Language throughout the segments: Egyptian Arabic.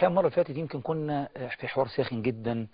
الحقيقة المرة اللي فاتت يمكن كنا في حوار ساخن جدا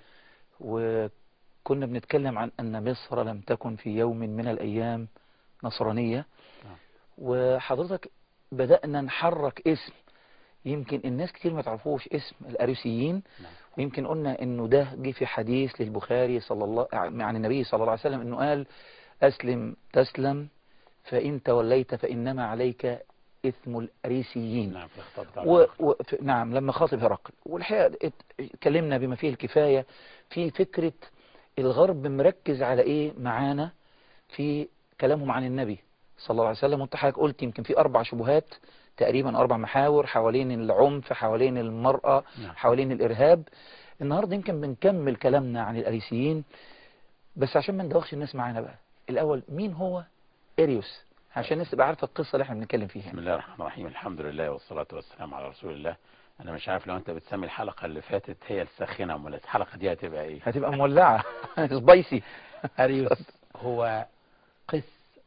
وكنا بنتكلم عن أن مصر لم تكن في يوم من الأيام نصرانية نعم. وحضرتك بدأنا نحرك اسم يمكن الناس كتير ما تعرفوش اسم الأريسيين نعم. ويمكن قلنا انه ده جه في حديث للبخاري صلى الله عن النبي صلى الله عليه وسلم انه قال اسلم تسلم فإن توليت فإنما عليك إثم الأريسيين نعم في الخطاب بتاع و... و... ف- نعم لما خاطب هرقل والحقيقة ات- اتكلمنا بما فيه الكفاية في فكرة الغرب مركز على ايه معانا في كلامهم عن النبي صلى الله عليه وسلم وانت حضرتك قلت يمكن في اربع شبهات تقريبا اربع محاور حوالين العنف حوالين المرأة نعم. حوالين الارهاب النهاردة يمكن بنكمل كلامنا عن الاريسيين بس عشان ما ندوخش الناس معانا بقى الاول مين هو اريوس عشان الناس تبقى عارفة القصة اللي احنا بنتكلم فيها بسم الله الرحمن الرحيم الحمد لله والصلاة والسلام على رسول الله أنا مش عارف لو أنت بتسمي الحلقة اللي فاتت هي الساخنة أمال الحلقة دي هتبقى إيه هتبقى مولعة سبايسي أريوس هو قس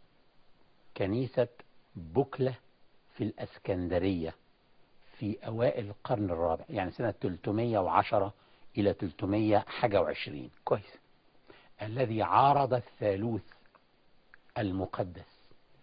كنيسة بوكلة في الأسكندرية في أوائل القرن الرابع يعني سنة 310 إلى 300 حاجة وعشرين كويس الذي عارض الثالوث المقدس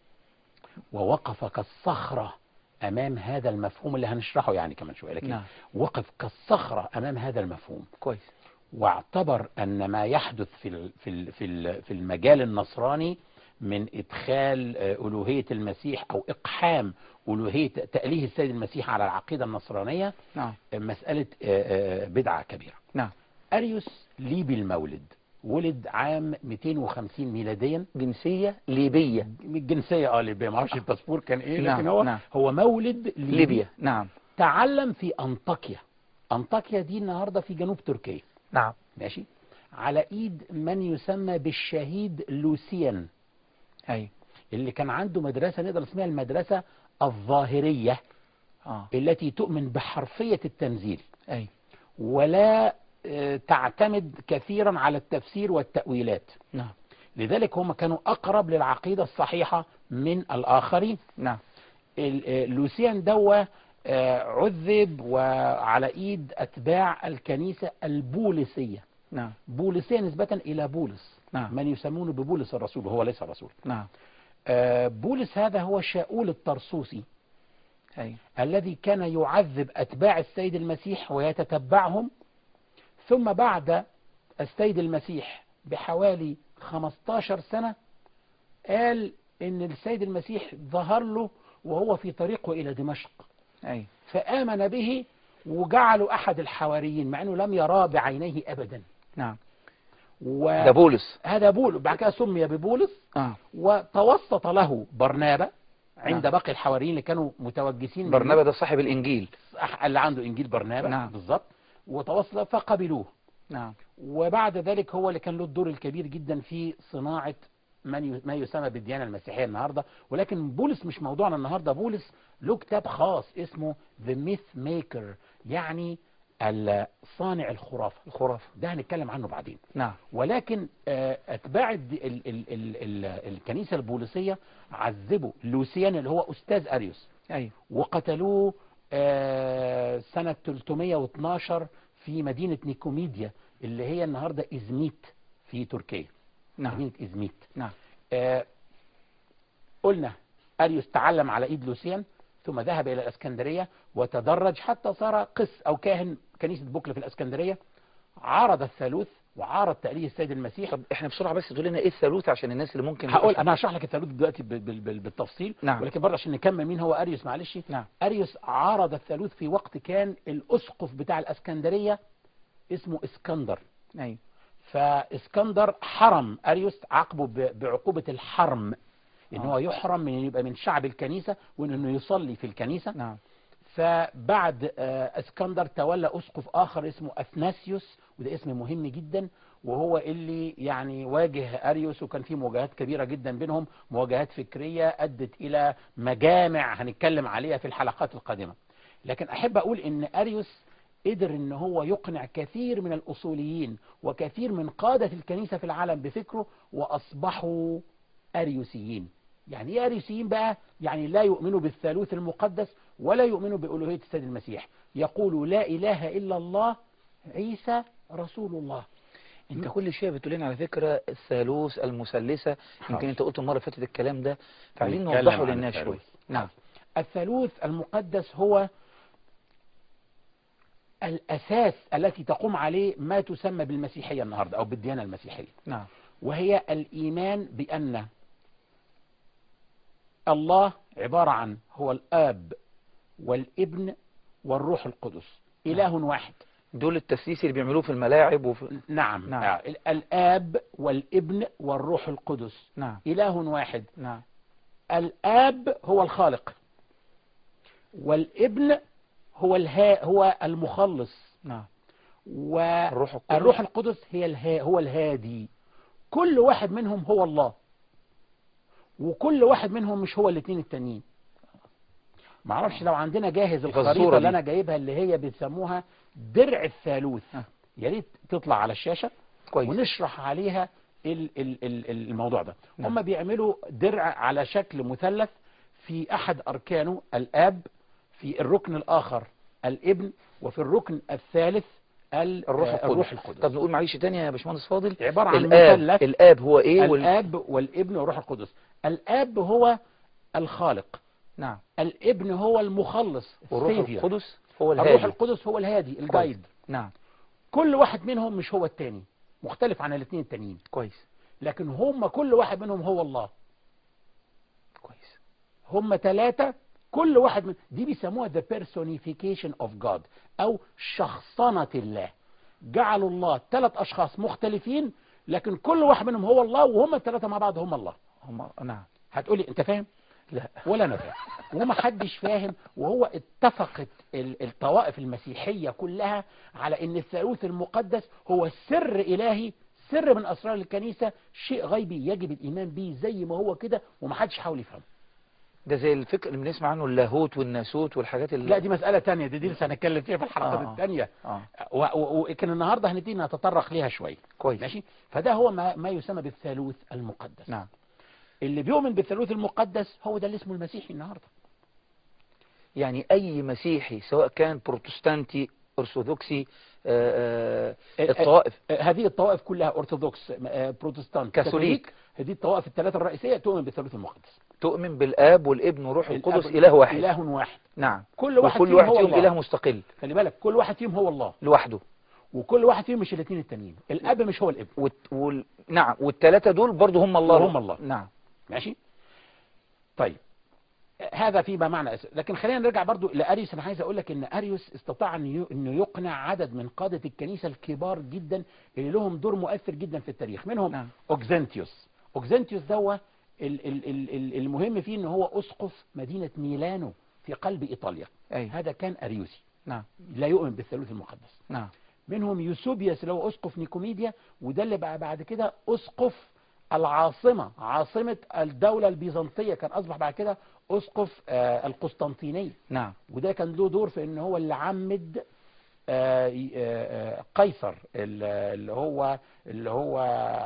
ووقف كالصخرة أمام هذا المفهوم اللي هنشرحه يعني كمان شوية لكن نعم وقف كالصخرة أمام هذا المفهوم كويس واعتبر أن ما يحدث في ال- في ال- في ال- في المجال النصراني من إدخال آه، ألوهية المسيح أو إقحام ألوهية تأليه السيد المسيح على العقيدة النصرانية نعم آه، مسألة آه، آه، بدعة كبيرة نعم أريوس ليبي المولد ولد عام 250 ميلاديا جنسية ليبية الجنسية اه ليبيا ما اعرفش الباسبور كان ايه نعم، لكن هو نعم. هو مولد ليبي ليبيا نعم تعلم في أنطاكيا أنطاكيا دي النهاردة في جنوب تركيا نعم ماشي على ايد من يسمى بالشهيد لوسيان أي اللي كان عنده مدرسة نقدر نسميها المدرسة الظاهرية آه التي تؤمن بحرفية التنزيل أي ولا آه، تعتمد كثيرا على التفسير والتأويلات نعم لذلك هم كانوا أقرب للعقيدة الصحيحة من الآخرين نعم ال- آه، لوسيان دوا آه، عذب وعلى ايد اتباع الكنيسة البوليسية نعم بوليسية نسبة الى بولس نعم من يسمونه ببولس الرسول وهو ليس رسول نعم آه، بولس هذا هو شاؤول الطرسوسي أي الذي كان يعذب أتباع السيد المسيح ويتتبعهم ثم بعد السيد المسيح بحوالي 15 سنة قال إن السيد المسيح ظهر له وهو في طريقه إلى دمشق أي فآمن به وجعله أحد الحواريين مع أنه لم يراه بعينيه أبدا نعم وهذا ده بولس بولس بعد كده سمي ببولس آه وتوسط له برنابا عند نعم. باقي الحواريين اللي كانوا متوجسين من برنابا ده صاحب الإنجيل أح- اللي عنده انجيل برنابا نعم. بالظبط وتوصل فقبلوه نعم وبعد ذلك هو اللي كان له الدور الكبير جدا في صناعة من ي- ما يسمى بالديانة المسيحية النهاردة ولكن بولس مش موضوعنا النهاردة بولس له كتاب خاص اسمه The Myth Maker يعني ال- صانع الخرافة الخرافة ده هنتكلم عنه بعدين نعم ولكن آه، أتباع الد- ال ال ال ال الكنيسة البوليسية عذبوا لوسيان اللي هو أستاذ أريوس أي وقتلوه آه، سنة 312 في مدينة نيكوميديا اللي هي النهاردة إزميت في تركيا نعم مدينة إزميت نعم آه، قلنا أريوس تعلم على إيد لوسيان ثم ذهب إلى الأسكندرية وتدرج حتى صار قس أو كاهن كنيسة بوكلة في الأسكندرية عارض الثالوث وعارض تأليه السيد المسيح طب احنا بسرعة بس تقول لنا ايه الثالوث عشان الناس اللي ممكن هقول انا هشرح لك الثالوث دلوقتي بال- بال- بال- بالتفصيل نعم. ولكن برضه عشان نكمل مين هو اريوس معلش نعم اريوس عارض الثالوث في وقت كان الاسقف بتاع الاسكندريه اسمه اسكندر أي فاسكندر حرم اريوس عاقبه ب- بعقوبه الحرم ان آه. هو يحرم من ان يبقى من شعب الكنيسه وان انه يصلي في الكنيسه نعم فبعد آه، اسكندر تولى اسقف اخر اسمه اثناسيوس وده اسم مهم جدا وهو اللي يعني واجه اريوس وكان في مواجهات كبيره جدا بينهم مواجهات فكريه ادت الى مجامع هنتكلم عليها في الحلقات القادمه لكن احب اقول ان اريوس قدر ان هو يقنع كثير من الاصوليين وكثير من قاده الكنيسه في العالم بفكره واصبحوا اريوسيين يعني ايه اريوسيين بقى يعني لا يؤمنوا بالثالوث المقدس ولا يؤمنوا بألوهية السيد المسيح يقول لا إله إلا الله عيسى رسول الله انت كل شويه بتقول لنا على فكره الثالوث المثلثه يمكن حاضر. انت قلت المره اللي فاتت الكلام ده فعايزين نتكلم نوضحه عن للناس الثالوث. شويه نعم الثالوث المقدس هو الأساس التي تقوم عليه ما تسمى بالمسيحية النهاردة أو بالديانة المسيحية نعم وهي الإيمان بأن الله عبارة عن هو الآب والابن والروح القدس إله واحد دول التسليس اللي بيعملوه في الملاعب وفي نعم, نعم. نعم. الآب والابن والروح القدس نعم إله واحد نعم الآب هو الخالق والابن هو الها هو المخلص نعم والروح الروح القدس الروح القدس هي الها هو الهادي كل واحد منهم هو الله وكل واحد منهم مش هو الاثنين التانيين معرفش لو عندنا جاهز يبقى الخريطة الصورة اللي دي. انا جايبها اللي هي بيسموها درع الثالوث آه. يا ريت تطلع على الشاشة كويس ونشرح عليها ال ال ال ال- الموضوع ده نعم. هم بيعملوا درع على شكل مثلث في احد اركانه الاب في الركن الاخر الابن وفي الركن الثالث ال- الروح آه، القدس. الروح القدس طب نقول معلش تاني يا باشمهندس فاضل عبارة عن الاب مثلث الاب هو ايه وال... الاب والابن والروح القدس الاب هو الخالق نعم الابن هو المخلص والروح السيفير. القدس هو الروح الهادي القدس هو الهادي الجايد نعم كل واحد منهم مش هو التاني مختلف عن الاثنين التانيين كويس لكن هم كل واحد منهم هو الله كويس هم ثلاثة كل واحد من دي بيسموها the personification of God أو شخصنة الله جعلوا الله ثلاث أشخاص مختلفين لكن كل واحد منهم هو الله وهم الثلاثة مع بعض هم الله هم نعم هتقولي أنت فاهم؟ لا ولا أنا فاهم وما حدش فاهم وهو اتفقت ال- الطوائف المسيحية كلها على أن الثالوث المقدس هو سر إلهي سر من أسرار الكنيسة شيء غيبي يجب الإيمان به زي ما هو كده ومحدش حاول يفهمه ده زي الفكر اللي بنسمع عنه اللاهوت والناسوت والحاجات اللي لا دي مسألة تانية دي, دي لسه هنتكلم فيها في الحلقات آه. التانية اه و- و- وكان النهاردة هنبتدي نتطرق ليها شوية كويس ماشي فده هو ما, ما يسمى بالثالوث المقدس نعم اللي بيؤمن بالثالوث المقدس هو ده اللي اسمه المسيحي النهاردة يعني اي مسيحي سواء كان بروتستانتي ارثوذكسي آه، آه، الطوائف آه، هذه الطوائف كلها أرثوذكس آه، بروتستانت كاثوليك. هذه الطوائف الثلاثة الرئيسية تؤمن بالثالوث المقدس تؤمن بالاب والابن والروح القدس الأب- اله واحد إله واحد نعم كل واحد وكل فيهم واحد هو فيهم الله. اله مستقل خلي بالك كل واحد فيهم هو الله لوحده وكل واحد فيهم مش الاثنين التانيين الأب مش هو الابن وال... وال... نعم والثلاثه دول برضه هم الله هم الله. نعم ماشي طيب هذا فيما معنى أس... لكن خلينا نرجع برضو لأريوس أنا عايز أقول لك إن أريوس استطاع أن ي- أنه يقنع عدد من قادة الكنيسة الكبار جدا اللي لهم دور مؤثر جدا في التاريخ منهم نعم. أوكزنتيوس أوكزنتيوس دوا ال... ال... ال... ال- المهم فيه إن هو أسقف مدينة ميلانو في قلب إيطاليا اي هذا كان أريوسي نعم لا يؤمن بالثالوث المقدس نعم منهم يوسوبيوس اللي هو اسقف نيكوميديا وده اللي بقى بعد كده اسقف العاصمه عاصمه الدوله البيزنطيه كان اصبح بعد كده اسقف آه، القسطنطينيه نعم وده كان له دور في ان هو اللي عمد آه، ي- آه، آه، قيصر ال- اللي هو اللي هو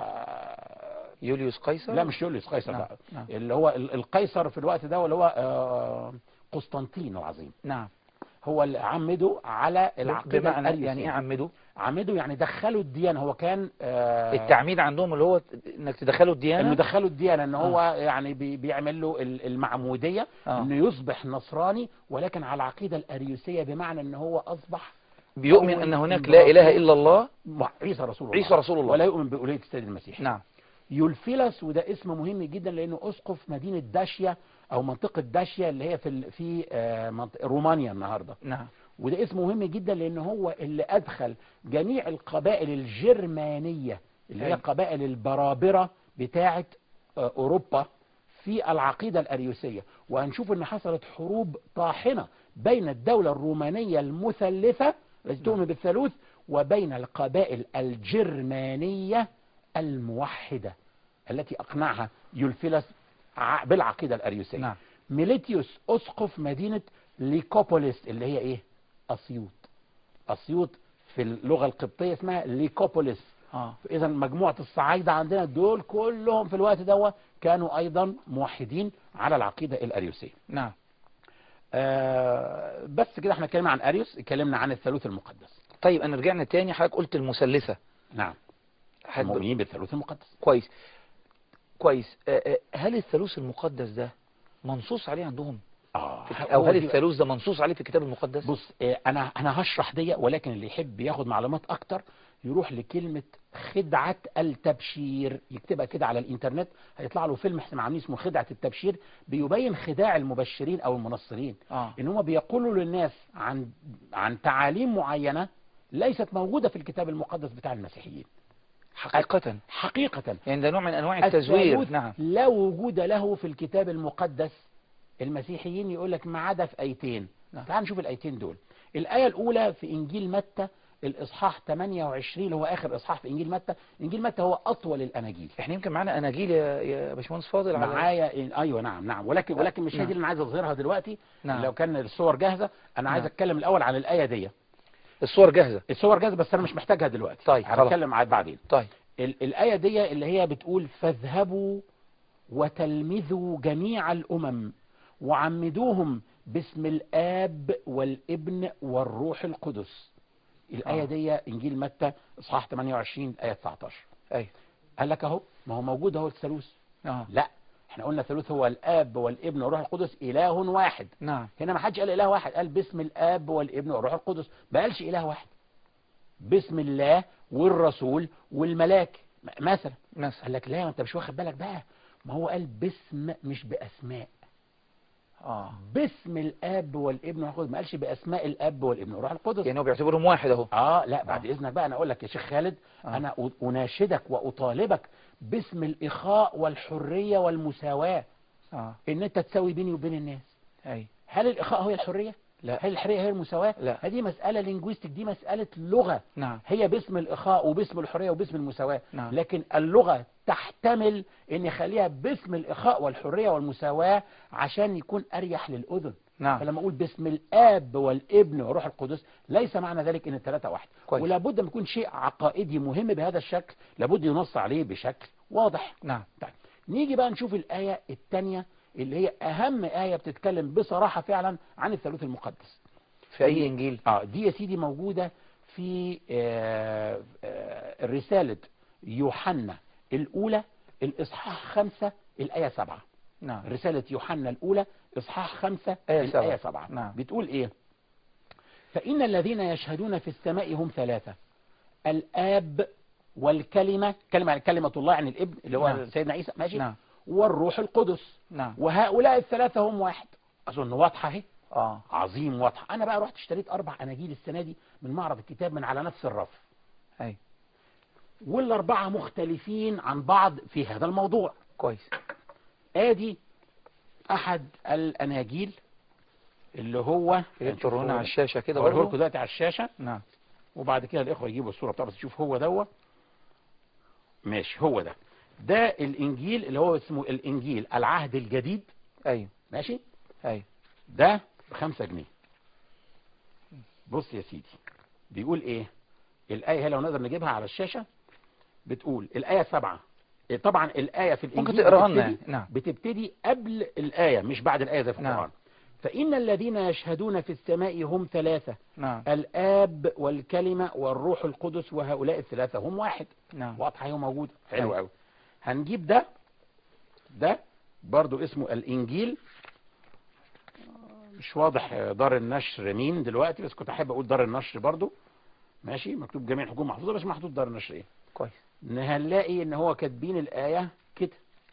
يوليوس قيصر لا مش يوليوس قيصر نعم، لا نعم. اللي هو ال- القيصر في الوقت ده اللي هو آه، قسطنطين العظيم نعم هو اللي عمده على العقيده بمعنى الأريوسية. يعني ايه عمده عمده يعني دخلوا الديانه هو كان آه، التعميد عندهم اللي هو انك تدخله الديانه انه دخلوا الديانه ان هو يعني بي- بيعمل له ال- المعموديه آه. انه يصبح نصراني ولكن على العقيده الاريوسيه بمعنى ان هو اصبح بيؤمن أول ان هناك إمبراطور. لا اله الا الله مع عيسى رسول الله عيسى رسول الله. ولا يؤمن بألوهية السيد المسيح نعم يولفيلس وده اسم مهم جدا لانه اسقف مدينه داشيا او منطقه داشيا اللي هي في ال- في آه، منط- رومانيا النهارده نعم وده اسم مهم جدا لان هو اللي ادخل جميع القبائل الجرمانيه اللي هي أيوة. قبائل البرابره بتاعه آه، اوروبا في العقيده الاريوسيه وهنشوف ان حصلت حروب طاحنه بين الدوله الرومانيه المثلثه التي تؤمن بالثالوث وبين القبائل الجرمانيه الموحده التي اقنعها يولفيلس ع- بالعقيده الاريوسيه نعم ميليتيوس اسقف مدينه ليكوبوليس اللي هي ايه اسيوط اسيوط في اللغه القبطيه اسمها ليكوبوليس اه اذا مجموعه الصعايده عندنا دول كلهم في الوقت ده كانوا ايضا موحدين على العقيده الاريوسيه نعم آه بس كده احنا اتكلمنا عن اريوس اتكلمنا عن الثالوث المقدس طيب انا رجعنا تاني حضرتك قلت المثلثة نعم حضرتك- المؤمنين بالثالوث المقدس كويس كويس آه، آه، هل الثالوث المقدس ده منصوص عليه عندهم اه او هو هل دي- الثالوث ده منصوص عليه في الكتاب المقدس بص آه، انا انا هشرح دي ولكن اللي يحب ياخد معلومات اكتر يروح لكلمة خدعة التبشير يكتبها كده على الانترنت هيطلع له فيلم احنا عاملين اسمه خدعة التبشير بيبين خداع المبشرين او المنصرين اه ان هم بيقولوا للناس عن عن تعاليم معينة ليست موجودة في الكتاب المقدس بتاع المسيحيين حقيقة حقيقة يعني ده نوع من انواع التزوير الثالوث نعم لا وجود له في الكتاب المقدس المسيحيين يقول لك ما عدا في ايتين نعم. تعال نشوف الايتين دول الايه الاولى في انجيل متى الاصحاح 28 اللي هو اخر اصحاح في انجيل متى انجيل متى هو اطول الاناجيل احنا يمكن معانا اناجيل يا يا باشمهندس فاضل على معايا ايوه نعم نعم ولكن ولكن مش هي نعم. دي اللي انا عايز اظهرها دلوقتي نعم. لو كان الصور جاهزه انا عايز نعم. اتكلم الاول عن الايه دي الصور جاهزة الصور جاهزه بس انا مش محتاجها دلوقتي طيب، خلاص. هنتكلم عنها بعدين طيب ال- الآية دي اللي هي بتقول فاذهبوا وتلمذوا جميع الأمم وعمدوهم باسم الآب والابن والروح القدس الآية آه. دي إنجيل متى إصحاح 28 آية 19 ايوه قال لك أهو ما هو موجود أهو الثالوث اه لا احنا قلنا الثالوث هو الآب والابن والروح القدس إله واحد نعم هنا ما حدش قال إله واحد قال باسم الآب والابن والروح القدس ما قالش إله واحد باسم الله والرسول والملاك م- مثلا مثلا قال لك لا ما انت مش واخد بالك بقى ما هو قال باسم مش باسماء اه باسم الاب والابن والروح القدس ما قالش باسماء الاب والابن والروح القدس يعني هو بيعتبرهم واحد اهو اه لا بعد آه. اذنك بقى انا اقول لك يا شيخ خالد آه. انا أ- اناشدك واطالبك باسم الاخاء والحريه والمساواه اه ان انت تساوي بيني وبين الناس اي هل الاخاء هي الحريه لا هل الحريه هي المساواه لا. هذه مساله لينجويستيك دي مساله لغه نعم هي باسم الإخاء وباسم الحرية وباسم المساواة نعم. لكن اللغة تحتمل ان يخليها باسم الإخاء والحرية والمساواة عشان يكون أريح للأذن نعم فلما أقول باسم الآب والابن والروح القدس ليس معنى ذلك ان الثلاثة واحد كويس. ولا بد من يكون شيء عقائدي مهم بهذا الشكل لابد ينص عليه بشكل واضح نعم طيب نيجي بقى نشوف الآية الثانية اللي هي أهم آية بتتكلم بصراحة فعلا عن الثالوث المقدس في اي انجيل اه دي يا سيدي موجودة في آه آه رسالة يوحنا الأولى الإصحاح خمسة الآية سبعة نعم رسالة يوحنا الأولى إصحاح خمسة آية سبعة. الآية سبعة نعم. بتقول إيه فإن الذين يشهدون في السماء هم ثلاثة الآب والكلمة كلمة يعني كلمة الله عن الابن اللي هو نعم. سيدنا عيسى ماشي نعم والروح القدس نعم وهؤلاء الثلاثة هم واحد أظن واضحة اهي اه عظيم واضح انا بقى رحت اشتريت اربع اناجيل السنه دي من معرض الكتاب من على نفس الرف اي والاربعه مختلفين عن بعض في هذا الموضوع كويس ادي احد الاناجيل اللي هو ترونا على الشاشة كده اوريه لكم برضه دلوقتي على الشاشه نعم وبعد كده الاخوه يجيبوا الصوره بتاعته بس تشوف هو دوا ماشي هو ده ده الانجيل اللي هو اسمه الانجيل العهد الجديد ايوه ماشي ايوه ده بخمسة جنيه بص يا سيدي بيقول ايه الآية هي لو نقدر نجيبها على الشاشة بتقول الآية سبعة إيه طبعا الآية في الإنجيل ممكن تقراها لنا بتبتدي, يعني. نعم بتبتدي قبل الآية مش بعد الآية زي في نعم. القرآن فإن الذين يشهدون في السماء هم ثلاثة نعم الآب والكلمة والروح القدس وهؤلاء الثلاثة هم واحد نعم واضحة هي موجودة حلو أيوة. قوي هنجيب ده ده برضو اسمه الإنجيل مش واضح دار النشر مين دلوقتي بس كنت احب اقول دار النشر برضو ماشي مكتوب جميع الحكومة محفوظة بس محطوط دار النشر ايه كويس ان هنلاقي ان هو كاتبين الآية كده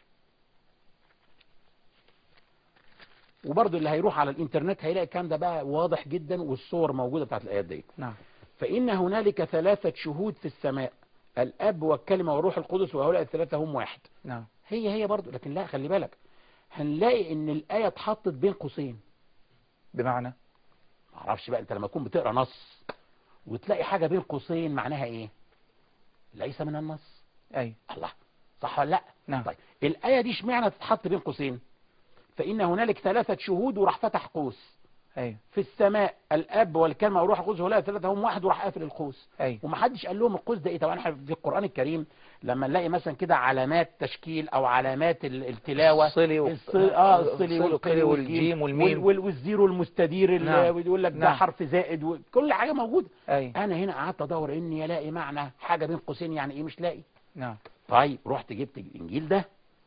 وبرضو اللي هيروح على الانترنت هيلاقي الكلام ده بقى واضح جدا والصور موجودة بتاعت الآيات دي نعم فإن هنالك ثلاثة شهود في السماء الأب والكلمة والروح القدس وهؤلاء الثلاثة هم واحد نعم هي هي برضو لكن لا خلي بالك هنلاقي ان الآية اتحطت بين قوسين بمعنى معرفش بقى انت لما تكون بتقرا نص وتلاقي حاجة بين قوسين معناها ايه ليس من النص ايوه الله صح ولا لا نعم طيب الآية دي اشمعنى تتحط بين قوسين فإن هنالك ثلاثة شهود وراح فتح قوس ايوه في السماء الاب والكلمه والروح القدس هؤلاء الثلاثه هم واحد وراح قافل القوس ايوه ومحدش قال لهم القوس ده ايه طبعا احنا في القران الكريم لما نلاقي مثلا كده علامات تشكيل او علامات ال- التلاوه الصلي و- الص- اه الصلي الصلي والقلي والجيم والميم. وال- والزيرو المستدير اللي نعم. يقول لك ده نعم. حرف زائد وكل حاجه موجوده ايوه انا هنا قعدت ادور اني الاقي معنى حاجه بين قوسين يعني ايه مش لاقي نعم طيب رحت جبت الانجيل ده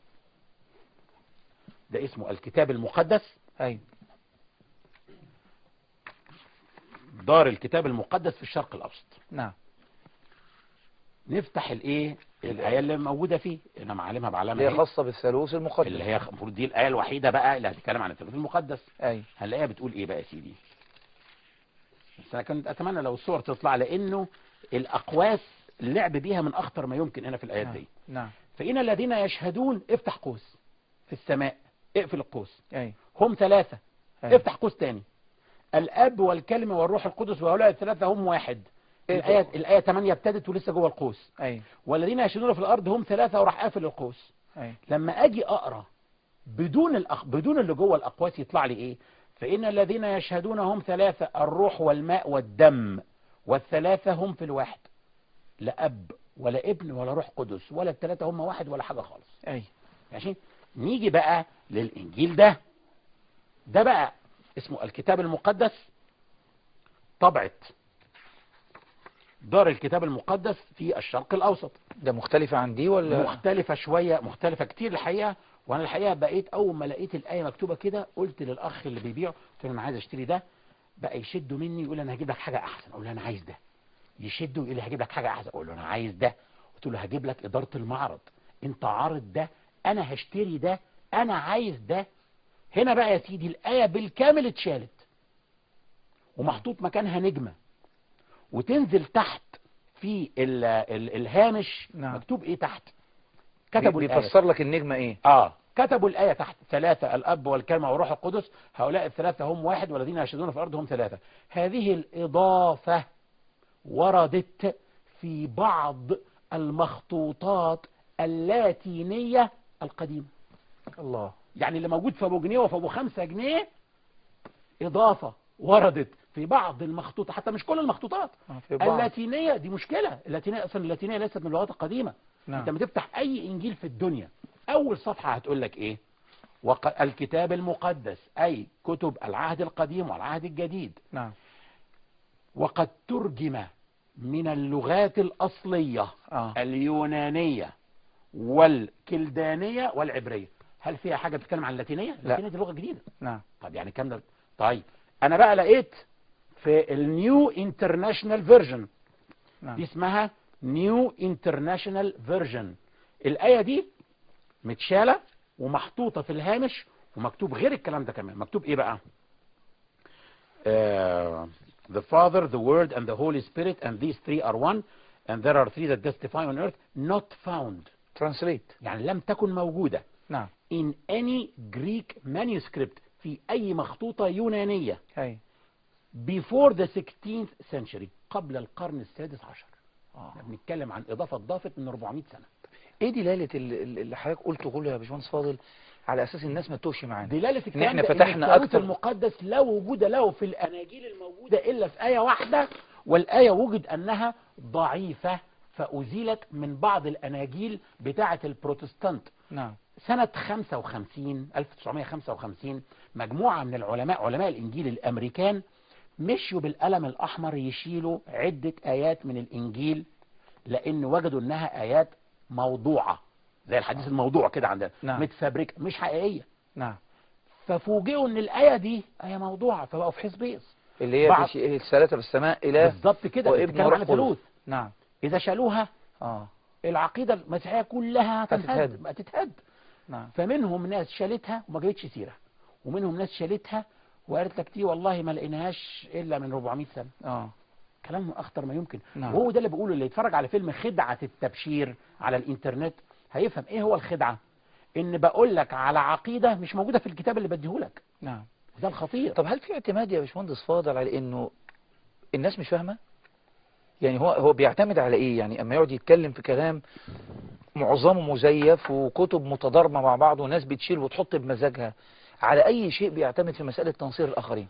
ده اسمه الكتاب المقدس ايوه دار الكتاب المقدس في الشرق الاوسط نعم نفتح الايه الايه اللي موجوده فيه انا معلمها بعلامه اللي هي اهي. خاصة بالثالوث المقدس اللي هي المفروض دي الايه الوحيده بقى اللي هتتكلم عن الثالوث المقدس ايوه هنلاقيها بتقول ايه بقى يا سيدي بس انا كنت اتمنى لو الصور تطلع لانه الاقواس اللعب بيها من اخطر ما يمكن هنا في الايات دي نعم فإن الذين يشهدون افتح قوس في السماء اقفل القوس ايوه هم ثلاثة أيوة. افتح قوس تاني الاب والكلمة والروح القدس وهؤلاء الثلاثة هم واحد إيه الآية ده؟ الآية 8 ابتدت ولسه جوه القوس ايوه والذين يشهدون في الأرض هم ثلاثة وراح قافل القوس ايوه لما أجي أقرأ بدون الأخ... بدون اللي جوه الأقواس يطلع لي إيه فإن الذين يشهدون هم ثلاثة الروح والماء والدم والثلاثة هم في الواحد لا أب ولا ابن ولا روح قدس ولا الثلاثة هم واحد ولا حاجة خالص ايوه ماشي نيجي بقى للإنجيل ده ده بقى اسمه الكتاب المقدس طبعة دار الكتاب المقدس في الشرق الأوسط ده مختلفة عن دي ولا مختلفة شوية مختلفة كتير الحقيقة وانا الحقيقة بقيت اول ما لقيت الآية مكتوبة كده قلت للأخ اللي بيبيع قلت له انا عايز اشتري ده بقى يشده مني يقول انا هجيب لك حاجة احسن اقول له انا عايز ده يشده يقول لي هجيب لك حاجة احسن اقول له انا عايز ده قلت له هجيب لك إدارة المعرض انت عارض ده انا هشتري ده انا عايز ده هنا بقى يا سيدي الآية بالكامل اتشالت ومحطوط مكانها نجمة وتنزل تحت في ال ال الهامش نعم. مكتوب ايه تحت كتبوا الآية بيفسر لك النجمة ايه اه كتبوا الآية تحت ثلاثة الأب والكلمة والروح القدس هؤلاء الثلاثة هم واحد والذين يشهدون في الأرض هم ثلاثة هذه الإضافة وردت في بعض المخطوطات اللاتينية القديمة الله يعني اللي موجود في أبو جنيه وفي أبو خمسة جنيه إضافة وردت في بعض المخطوطات حتى مش كل المخطوطات آه، في بعض اللاتينية دي مشكلة اللاتينية أصلا اللاتينية ليست من اللغات القديمة انت نعم لما تفتح اي انجيل في الدنيا اول صفحة هتقول لك ايه وق... الكتاب المقدس اي كتب العهد القديم والعهد الجديد نعم وقد ترجم من اللغات الاصلية اه اليونانية والكلدانية والعبرية هل فيها حاجة بتتكلم عن اللاتينية؟ اللاتينية دي لغة جديدة نعم طب يعني كام ده طيب انا بقى لقيت في النيو انترناشونال فيرجن نعم دي اسمها نيو انترناشونال فيرجن الآية دي متشالة ومحطوطة في الهامش ومكتوب غير الكلام ده كمان مكتوب ايه بقى uh, the Father the Word and the Holy Spirit and these three are one and there are three that testify on earth not found ترانسليت يعني لم تكن موجودة نعم in any Greek manuscript في أي مخطوطة يونانية ايوه before the 16th century قبل القرن السادس عشر آه. احنا بنتكلم عن إضافة ضافت من 400 سنة ايه دلالة ال- ال- اللي حضرتك قلته كله يا باشمهندس فاضل على اساس الناس ما تتوهش معانا دلالة الكلام احنا ده إن فتحنا الثالوث أكتر. المقدس لا وجود له في الأناجيل الموجودة إلا في آية واحدة والآية وجد أنها ضعيفة فأزيلت من بعض الأناجيل بتاعة البروتستانت نعم سنة 55 1955 مجموعة من العلماء علماء الإنجيل الأمريكان مشوا بالقلم الأحمر يشيلوا عدة آيات من الإنجيل لأن وجدوا أنها آيات موضوعة زي الحديث الموضوع كده عندنا نعم. متفبركة مش حقيقية نعم ففوجئوا ان الآية دي آية موضوعة فبقوا في حزبيس اللي هي بعض- تشي- الثلاثة بالسماء إله بالظبط كده وابن بتتكلم روح عن الثالوث قدس. نعم إذا شالوها اه العقيدة المسيحية كلها هتتهد. هتنهد هتتهد نعم فمنهم ناس شالتها وما جابتش سيرة ومنهم ناس شالتها وقالت لك دي والله ما لقيناهاش إلا من 400 سنة اه كلام أخطر ما يمكن نعم. وهو ده اللي بقوله اللي يتفرج على فيلم خدعة التبشير على الإنترنت هيفهم إيه هو الخدعة إن بقول لك على عقيدة مش موجودة في الكتاب اللي بديهولك نعم ده الخطير طب هل في اعتماد يا باشمهندس فاضل على انه الناس مش فاهمه يعني هو هو بيعتمد على ايه يعني اما يقعد يتكلم في كلام معظمه مزيف وكتب متضاربه مع بعض وناس بتشيل وتحط بمزاجها على اي شيء بيعتمد في مساله تنصير الاخرين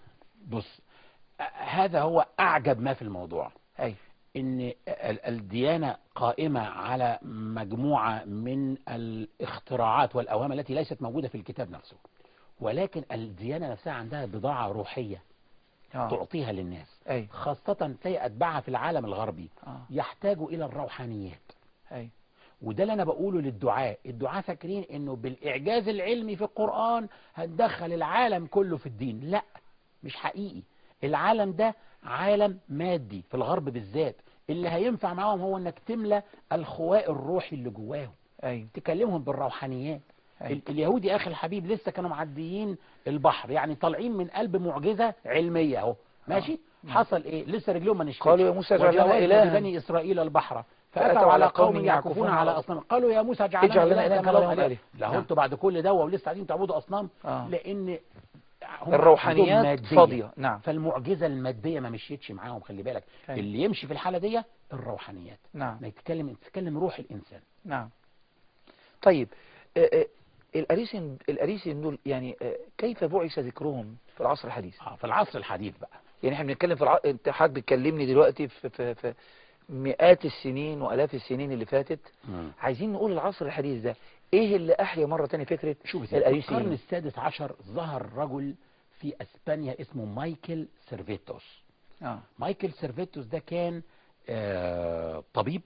بص آه، هذا هو اعجب ما في الموضوع أي ان ال- الديانة قائمة على مجموعة من الاختراعات والاوهام التي ليست موجودة في الكتاب نفسه ولكن الديانة نفسها عندها بضاعة روحية آه. تعطيها للناس أي خاصة تلاقي اتباعها في العالم الغربي آه. يحتاجوا الى الروحانيات أي وده اللي انا بقوله للدعاء الدعاء فاكرين انه بالاعجاز العلمي في القرآن هندخل العالم كله في الدين لا مش حقيقي العالم ده عالم مادي في الغرب بالذات اللي هينفع معاهم هو انك تملى الخواء الروحي اللي جواهم أي تكلمهم بالروحانيات أي ال- اليهودي يا اخي الحبيب لسه كانوا معديين البحر يعني طالعين من قلب معجزة علمية اهو ماشي آه. حصل ايه لسه رجلهم ما نشفتش قالوا يا موسى اجعل لنا وجاوزنا إلها بني اسرائيل البحر فأتوا فاتوا على على قوم قوم يعكفون على يعكفون اصنام قالوا يا موسى اجعل اجعل لنا لنا إلها إلها كما كما لهم لهم آلهة. لا نعم. انتوا بعد كل ده ولسه قاعدين تعبدوا اصنام آه. لان هم الروحانيات عندهم مادية. فاضية نعم فالمعجزة المادية ما مشيتش معاهم خلي بالك أي. اللي يمشي في الحالة دي الروحانيات نعم انك تتكلم تتكلم روح الانسان نعم طيب آه، آه، الأريسين الأريسين دول يعني آه، كيف بعث ذكرهم في العصر الحديث آه، في العصر الحديث بقى يعني احنا بنتكلم في الع... انت حضرتك بتكلمني دلوقتي في, في, في مئات السنين وآلاف السنين اللي فاتت عايزين نقول العصر الحديث ده ايه اللي احيا مرة تانية فكرة شوف يا سيدي، في القرن الأريسين السادس عشر ظهر رجل في اسبانيا اسمه مايكل سيرفيتوس اه مايكل سيرفيتوس ده كان آه، طبيب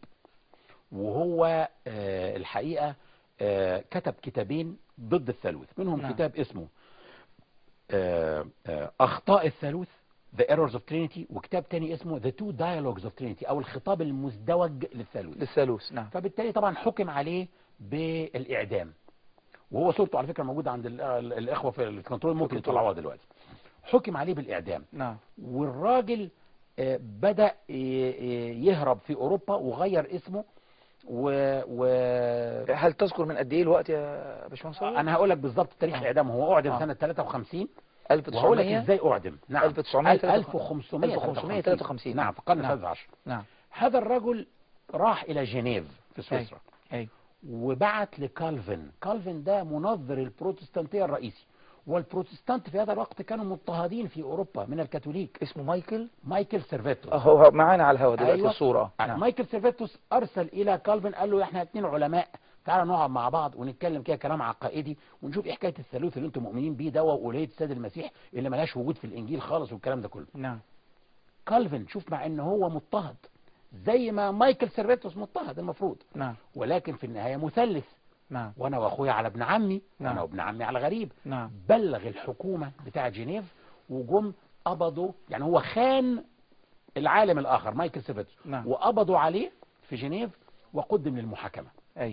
وهو آه، الحقيقة آه، كتب كتابين ضد الثالوث منهم نعم. كتاب اسمه آه، آه، أخطاء الثالوث The Errors of Trinity وكتاب تاني اسمه The Two Dialogues of Trinity أو الخطاب المزدوج للثالوث للثالوث نعم فبالتالي طبعا حكم عليه بالإعدام وهو صورته على فكرة موجودة عند ال- ال- الإخوة في الكنترول ممكن الكنترول. يطلعوها دلوقتي حكم عليه بالإعدام نعم والراجل آه، بدأ ي- ي- يهرب في أوروبا وغير اسمه و, و... هل تذكر من قد ايه الوقت يا باشمهندس صالح؟ أنا هقول لك بالظبط تاريخ آه. إعدامه هو أعدم آه. سنة 53 وهقول لك 1900 إزاي أعدم نعم 1953 1553 1553 نعم في القرن نعم. السادس عشر نعم هذا الرجل راح إلى جنيف في سويسرا اي وبعت لكالفن كالفن ده منظر البروتستانتية الرئيسي والبروتستانت في هذا الوقت كانوا مضطهدين في أوروبا من الكاثوليك اسمه مايكل مايكل سيرفيتوس اه هو معانا على الهواء دلوقتي أيوة. الصورة آه. نعم. مايكل سيرفيتوس ارسل الى كالفن قال له احنا اتنين علماء تعالى نقعد مع بعض ونتكلم كده كلام عقائدي ونشوف ايه حكايه الثالوث اللي انتم مؤمنين بيه ده والوهيه السيد المسيح اللي ملهاش وجود في الانجيل خالص والكلام ده كله نعم كالفن شوف مع ان هو مضطهد زي ما مايكل سيرفيتوس مضطهد المفروض نعم ولكن في النهايه مثلث نعم وانا واخويا على ابن عمي نعم. وانا وابن عمي على غريب نعم بلغ الحكومة بتاع جنيف وجم قبضوا يعني هو خان العالم الآخر مايكل سيرفيتوس نعم. وقبضوا عليه في جنيف وقدم للمحاكمة ايوه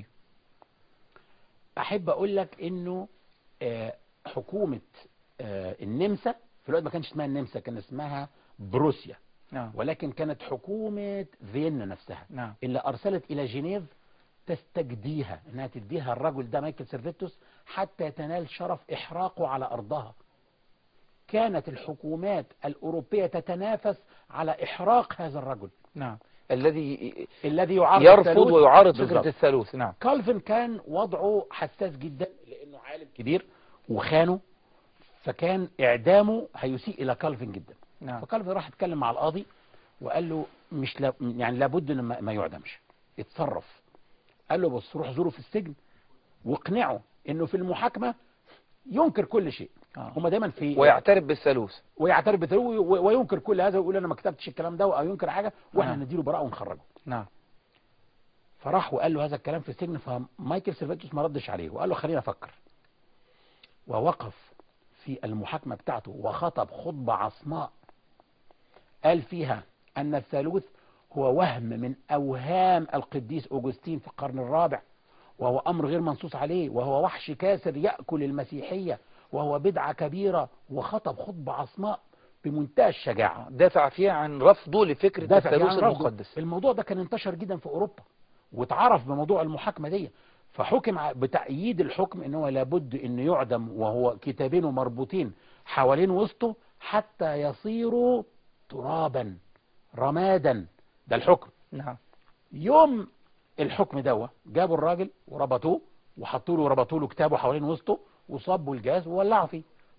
أحب أقول لك إنه آه، حكومة آه، النمسا في الوقت ما كانش اسمها النمسا كان اسمها بروسيا نعم ولكن كانت حكومة فيينا نفسها نعم اللي أرسلت إلى جنيف تستجديها إنها تديها الرجل ده مايكل سيرفيتوس حتى تنال شرف إحراقه على أرضها كانت الحكومات الأوروبية تتنافس على إحراق هذا الرجل نعم الذي الذي يعارض يرفض الثالوث. ويعارض بالظبط. فكرة الثالوث نعم كالفن كان وضعه حساس جدا لأنه عالم كبير وخانه فكان إعدامه هيسيء إلى كالفن جدا نعم فكالفن راح اتكلم مع القاضي وقال له مش لا يعني لابد ان ما ما يعدمش اتصرف قال له بص روح زوره في السجن واقنعه انه في المحاكمه ينكر كل شيء آه. هما دايما في ويعترف بالثالوث ويعترف بتلوي وينكر كل هذا ويقول انا ما كتبتش الكلام ده او ينكر حاجه واحنا نعم. نديله براءه ونخرجه نعم فراح وقال له هذا الكلام في السجن فمايكل سيرفيتوس ما ردش عليه وقال له خلينا افكر ووقف في المحاكمة بتاعته وخطب خطبة عصماء قال فيها أن الثالوث هو وهم من أوهام القديس أوجستين في القرن الرابع وهو أمر غير منصوص عليه وهو وحش كاسر يأكل المسيحية وهو بدعة كبيرة وخطب خطبة عصماء بمنتهى الشجاعة دافع فيها عن رفضه لفكرة دافع فيها الثالوث عن رفضه. المقدس الموضوع ده كان انتشر جدا في اوروبا واتعرف بموضوع المحاكمه دي فحكم ع- بتأييد الحكم ان هو لابد ان يعدم وهو كتابين مربوطين حوالين وسطه حتى يصيروا ترابا رمادا ده الحكم نعم يوم الحكم دوا جابوا الراجل وربطوه وحطوا له وربطوا له كتابه حوالين وسطه وصبوا الجاز وولعوا فيه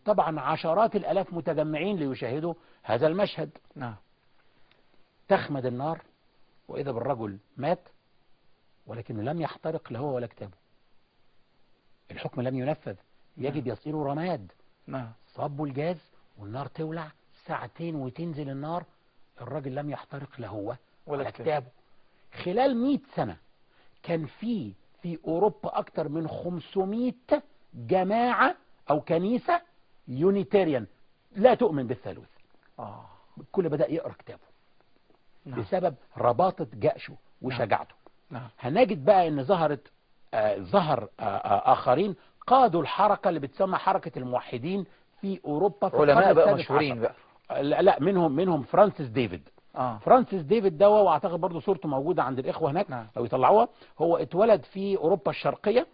طبعا عشرات الالاف متجمعين ليشاهدوا هذا المشهد نعم تخمد النار واذا بالرجل مات ولكنه لم يحترق لا هو ولا كتابه الحكم لم ينفذ يجب يصير رماد نعم صبوا الجاز والنار تولع ساعتين وتنزل النار الراجل لم يحترق لا هو ولا ولا كتابه. كتابه خلال 100 سنة كان في في أوروبا أكتر من 500 جماعة أو كنيسة يونيتاريان لا تؤمن بالثالوث اه الكل بدأ يقرأ كتابه نعم بسبب رباطة جأشه وشجاعته نعم هنجد بقى ان ظهرت آه ظهر آه آه آخرين قادوا الحركة اللي بتسمى حركة الموحدين في أوروبا في علماء القرن بقى السادس مشهورين عشر. بقى لا, لا منهم منهم فرانسيس ديفيد اه فرانسيس ديفيد دوا واعتقد برضه صورته موجوده عند الاخوه هناك نعم. لو يطلعوها هو اتولد في اوروبا الشرقيه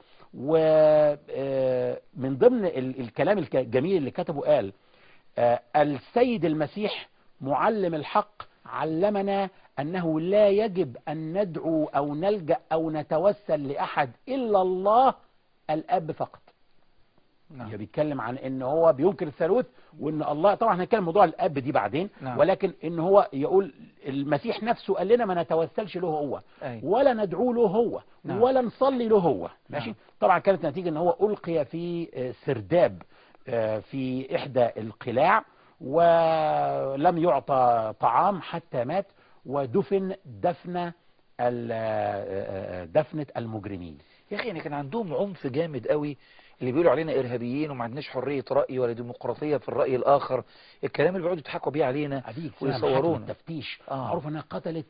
ومن ضمن ال- الكلام الك- الجميل اللي كتبه قال آه، السيد المسيح معلم الحق علمنا انه لا يجب ان ندعو او نلجا او نتوسل لاحد الا الله الاب فقط نعم يعني بيتكلم عن ان هو بينكر الثالوث وان الله طبعا هنتكلم موضوع الاب دي بعدين نعم. ولكن ان هو يقول المسيح نفسه قال لنا ما نتوسلش له هو أي. ولا ندعو له هو نعم. ولا نصلي له هو ماشي نعم. طبعا كانت نتيجه ان هو القي في آه، سرداب آه، في احدى القلاع ولم يعطى طعام حتى مات ودفن دفن ال- آه، آه، دفنه المجرمين يا اخي يعني كان عندهم عنف جامد قوي اللي بيقولوا علينا ارهابيين وما عندناش حريه راي ولا ديمقراطيه في الراي الاخر الكلام اللي بيقعدوا يضحكوا بيه علينا عبيد ويصورونا. التفتيش آه. معروف انها قتلت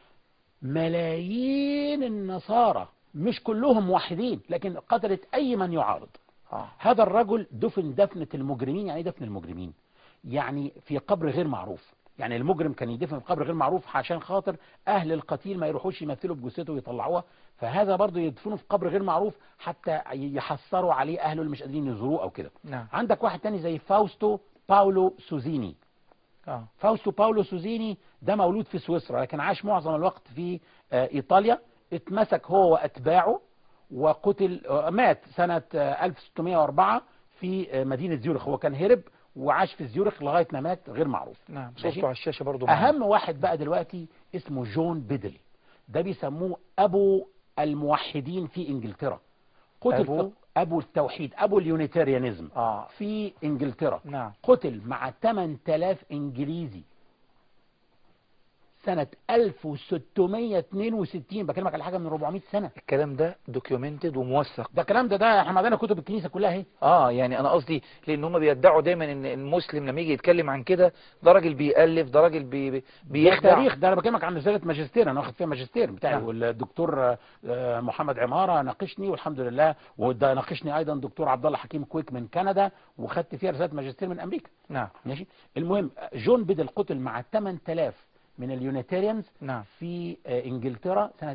ملايين النصارى مش كلهم موحدين لكن قتلت اي من يعارض اه هذا الرجل دفن دفنة المجرمين يعني ايه دفن المجرمين يعني في قبر غير معروف يعني المجرم كان يدفن في قبر غير معروف عشان خاطر اهل القتيل ما يروحوش يمثلوا بجثته ويطلعوها فهذا برضه يدفنه في قبر غير معروف حتى يحصروا عليه اهله اللي مش قادرين يزوروه او كده نعم عندك واحد تاني زي فاوستو باولو سوزيني اه فاوستو باولو سوزيني ده مولود في سويسرا لكن عاش معظم الوقت في آه، ايطاليا اتمسك هو واتباعه وقتل آه، مات سنة آه، 1604 في آه، مدينة زيورخ هو كان هرب وعاش في زيورخ لغاية ما مات غير معروف نعم ماشي؟ صورته على الشاشه برضو معانا. اهم واحد بقى دلوقتي اسمه جون بيدل ده بيسموه ابو الموحدين في انجلترا قتل أبو؟ في ابو التوحيد ابو اليونيتاريانيزم اه في انجلترا نعم قتل مع 8000 انجليزي سنة 1662 بكلمك على حاجة من 400 سنة الكلام ده دوكيومنتد وموثق ده الكلام ده ده احنا عندنا كتب الكنيسة كلها اهي اه يعني انا قصدي لان هم بيدعوا دايما ان المسلم لما يجي يتكلم عن كده ده راجل بيألف ده راجل بي بي- ده بيخدع تاريخ ده انا بكلمك عن رسالة ماجستير انا واخد فيها ماجستير بتاعي نعم. والدكتور آه، محمد عمارة ناقشني والحمد لله وده ناقشني ايضا دكتور عبد الله حكيم كويك من كندا وخدت فيها رسالة ماجستير من امريكا نعم ماشي المهم جون بيدل قتل مع 8000 من اليونيتاريانز نعم في آه، انجلترا سنة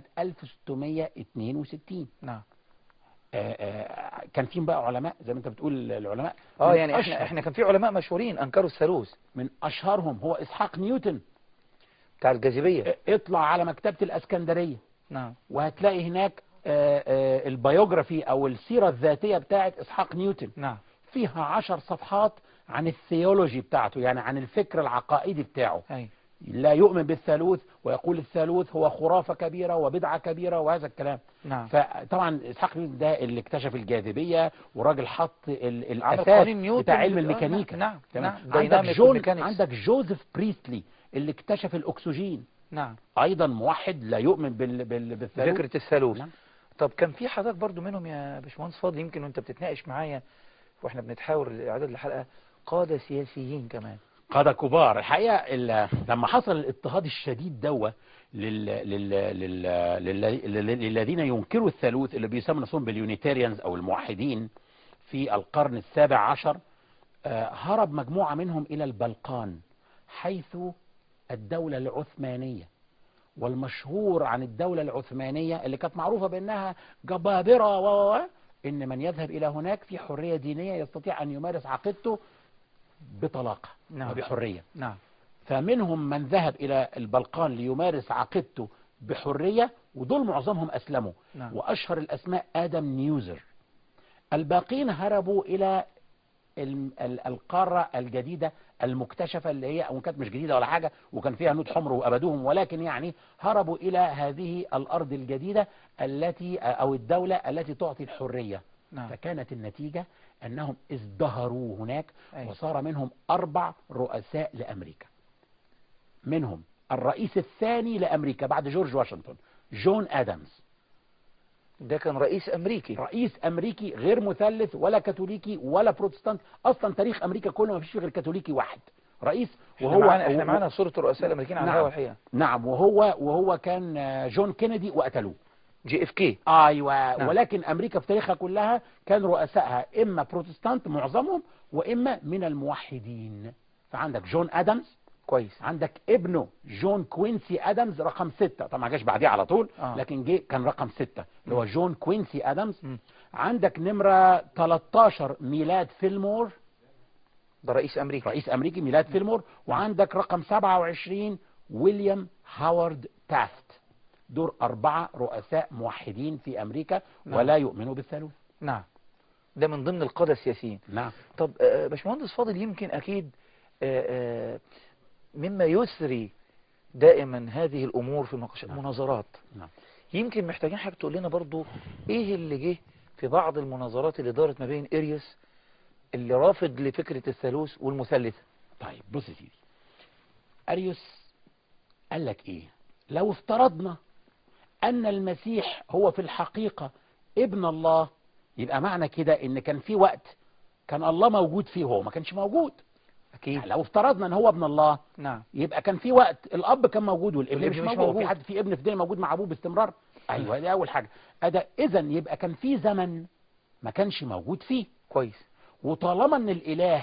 1662 نعم آه، آه، كان فيهم بقى علماء زي ما انت بتقول العلماء اه من يعني أشهر- احنا احنا كان في علماء مشهورين انكروا الثالوث من اشهرهم هو اسحاق نيوتن بتاع الجاذبيه آه، اطلع على مكتبة الاسكندرية نعم وهتلاقي هناك آه، آه، البيوجرافي او السيرة الذاتية بتاعت اسحاق نيوتن نعم فيها عشر صفحات عن الثيولوجي بتاعته يعني عن الفكر العقائدي بتاعه اي لا يؤمن بالثالوث ويقول الثالوث هو خرافة كبيرة وبدعة كبيرة وهذا الكلام نعم فطبعا اسحاق نيوتن ده اللي اكتشف الجاذبية وراجل حط ال- عمل الاساس قوانين نيوتن بتاع علم آه، الميكانيكا نعم تمام؟ نعم عندك dynamic جون mechanics. عندك جوزيف بريستلي اللي اكتشف الاكسجين نعم ايضا موحد لا يؤمن بال... بال... بالثالوث فكره الثالوث نعم. طب كان في حضرتك برضو منهم يا باشمهندس فاضل يمكن وانت بتتناقش معايا واحنا بنتحاور اعداد الحلقه قاده سياسيين كمان قادة كبار الحقيقة ال- لما حصل الاضطهاد الشديد دوا لل... لل... لل... لل... لل... للذين ينكروا الثالوث اللي بيسموا نفسهم باليونيتاريانز او الموحدين في القرن السابع عشر آه، هرب مجموعة منهم الى البلقان حيث الدولة العثمانية والمشهور عن الدولة العثمانية اللي كانت معروفة بأنها جبابرة و و- و- إن من يذهب إلى هناك في حرية دينية يستطيع أن يمارس عقيدته بطلاقة نعم. وبحرية نعم فمنهم من ذهب إلى البلقان ليمارس عقيدته بحرية ودول معظمهم أسلموا نعم. وأشهر الأسماء آدم نيوزر الباقين هربوا إلى الم- ال- القارة الجديدة المكتشفة اللي هي وإن كانت مش جديدة ولا حاجة وكان فيها هنود حمر وأبدوهم ولكن يعني هربوا إلى هذه الأرض الجديدة التي أو الدولة التي تعطي الحرية نعم فكانت النتيجة أنهم ازدهروا هناك أيوة. وصار منهم أربع رؤساء لأمريكا منهم الرئيس الثاني لأمريكا بعد جورج واشنطن جون آدمز ده كان رئيس أمريكي رئيس أمريكي غير مثلث ولا كاثوليكي ولا بروتستانت أصلا تاريخ أمريكا كله ما فيش فيه غير كاثوليكي واحد رئيس وهو وهو معنا احنا وهو- معانا صورة الرؤساء الأمريكيين على نعم. الهواء الحقيقة نعم وهو وهو كان آه، جون كينيدي وقتلوه جي اف كي ايوه نعم. ولكن امريكا في تاريخها كلها كان رؤسائها اما بروتستانت معظمهم واما من الموحدين فعندك جون ادمز كويس عندك ابنه جون كوينسي ادمز رقم ستة طبعا ما جاش بعديه على طول آه. لكن جه كان رقم ستة اللي هو جون كوينسي ادمز مم. عندك نمرة 13 ميلاد فيلمور ده رئيس أمريكا رئيس امريكي ميلاد فيلمور وعندك رقم 27 ويليام هاورد تافت دول أربعة رؤساء موحدين في أمريكا نعم. ولا يؤمنوا بالثالوث نعم ده من ضمن القادة السياسيين نعم طب آه، باشمهندس فاضل يمكن أكيد آه، آه، مما يسري دائما هذه الأمور في المناقشات نعم. مناظرات نعم يمكن محتاجين حضرتك تقول لنا برضو ايه اللي جه في بعض المناظرات اللي دارت ما بين اريوس اللي رافض لفكرة الثالوث والمثلثة طيب بص يا سيدي أريوس قال لك إيه لو افترضنا أن المسيح هو في الحقيقة ابن الله يبقى معنى كده إن كان في وقت كان الله موجود فيه هو ما كانش موجود اكيد لو افترضنا ان هو ابن الله نعم يبقى كان في وقت الاب كان موجود والابن والابن مش, مش موجود. موجود. في حد في ابن في الدنيا موجود مع ابوه باستمرار ايوه دي اول حاجه أدا اذا يبقى كان في زمن ما كانش موجود فيه كويس وطالما ان الاله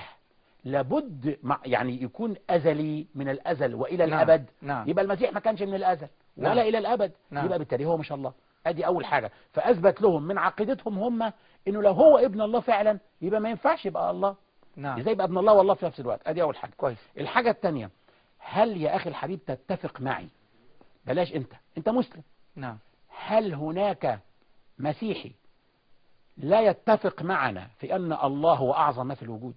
لابد مع يعني يكون ازلي من الازل والى نعم. الابد نعم يبقى المسيح ما كانش من الازل نعم. ولا الى الابد نعم. يبقى بالتالي هو مش الله ادي اول حاجه فاثبت لهم من عقيدتهم هم انه لو هو ابن الله فعلا يبقى ما ينفعش يبقى الله نعم ازاي يبقى ابن الله والله في نفس الوقت ادي اول حاجه كويس الحاجة التانية هل يا أخي الحبيب تتفق معي بلاش أنت أنت مسلم نعم هل هناك مسيحي لا يتفق معنا في أن الله هو أعظم ما في الوجود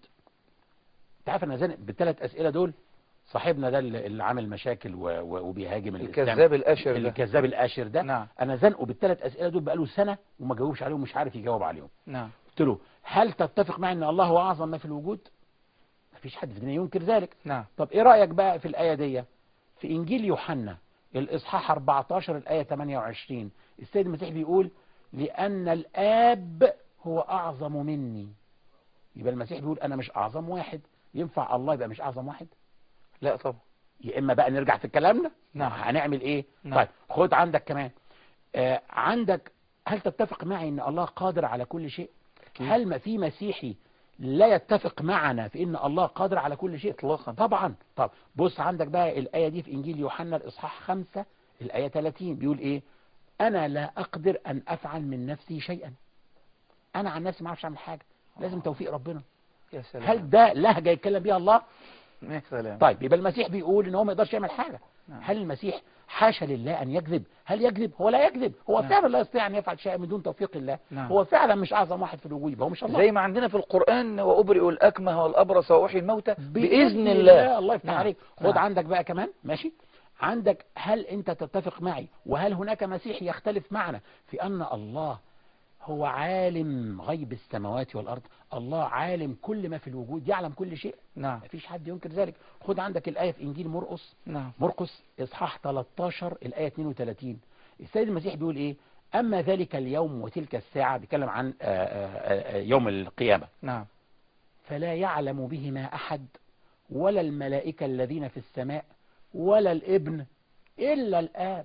تعرف أنا زنق بالثلاث أسئلة دول صاحبنا ده اللي اللي عامل مشاكل و- و- وبيهاجم الإسلام الكذاب الاشر ده الكذاب الآشر ده نعم أنا زنقه بالثلاث أسئلة دول بقاله سنة وما جاوبش عليهم مش عارف يجاوب عليهم نعم قلت له هل تتفق معي أن الله هو أعظم ما في الوجود مفيش حد في الدنيا ينكر ذلك نعم طب ايه رأيك بقى في الآية دي في إنجيل يوحنا الإصحاح 14 الآية 28 السيد المسيح بيقول لأن الآب هو أعظم مني يبقى المسيح بيقول أنا مش أعظم واحد ينفع الله يبقى مش أعظم واحد لا طبعا يا إما بقى نرجع في كلامنا نعم. هنعمل إيه نعم. طيب خد عندك كمان آه عندك هل تتفق معي أن الله قادر على كل شيء أكيد. هل ما في مسيحي لا يتفق معنا في أن الله قادر على كل شيء اطلاقا طبعا طب بص عندك بقى الآية دي في إنجيل يوحنا الإصحاح 5 الآية 30 بيقول إيه أنا لا أقدر أن أفعل من نفسي شيئا أنا عن نفسي ما أعرفش أعمل حاجة لازم توفيق ربنا يا سلام هل ده لهجة يتكلم بيها الله يا سلام طيب يبقى المسيح بيقول إن هو ما يقدرش يعمل حاجة نعم. هل المسيح حاشا لله أن يكذب هل يكذب هو لا يكذب هو نعم. فعلا لا يستطيع أن يفعل شيئا من دون توفيق الله نعم. هو فعلا مش أعظم واحد في الوجود يبقى هو مش الله زي ما عندنا في القرآن وأبرئ الأكمه والأبرص وأحيي الموتى بإذن الله الله يفتح نعم. عليك خد نعم. عندك بقى كمان ماشي عندك هل انت تتفق معي وهل هناك مسيح يختلف معنا في ان الله هو عالم غيب السماوات والارض الله عالم كل ما في الوجود يعلم كل شيء نعم مفيش حد ينكر ذلك خد عندك الايه في انجيل مرقس نعم مرقس اصحاح 13 الايه 32 السيد المسيح بيقول ايه اما ذلك اليوم وتلك الساعه بيتكلم عن آه، آه، آه، يوم القيامه نعم فلا يعلم بهما أحد ولا الملائكة الذين في السماء ولا الابن إلا الآب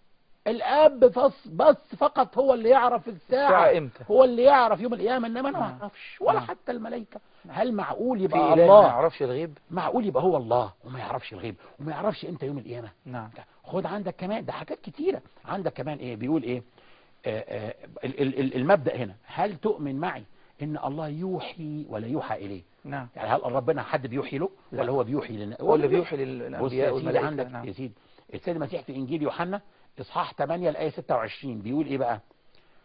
الآب بس, بس فقط هو اللي يعرف الساعة الساعة إمتى هو اللي يعرف يوم القيامة إنما أنا ما نعم. أعرفش ولا نعم. حتى الملائكة هل معقول في يبقى إله ما الله يعرفش الغيب معقول يبقى هو الله وما يعرفش الغيب وما يعرفش إمتى يوم القيامة نعم خد عندك كمان ده حاجات كتيرة عندك كمان ايه بيقول ايه آه آه ال- ال- ال- المبدأ هنا هل تؤمن معي ان الله يوحي ولا يوحى اليه نعم يعني هل ربنا حد بيوحي له لا. ولا هو بيوحي لنا هو اللي بيوحي بص للأنبياء يا سيدي والملائكة عندك نعم يا سيدي السيد المسيح في انجيل يوحنا اصحاح 8 الايه 26 بيقول ايه بقى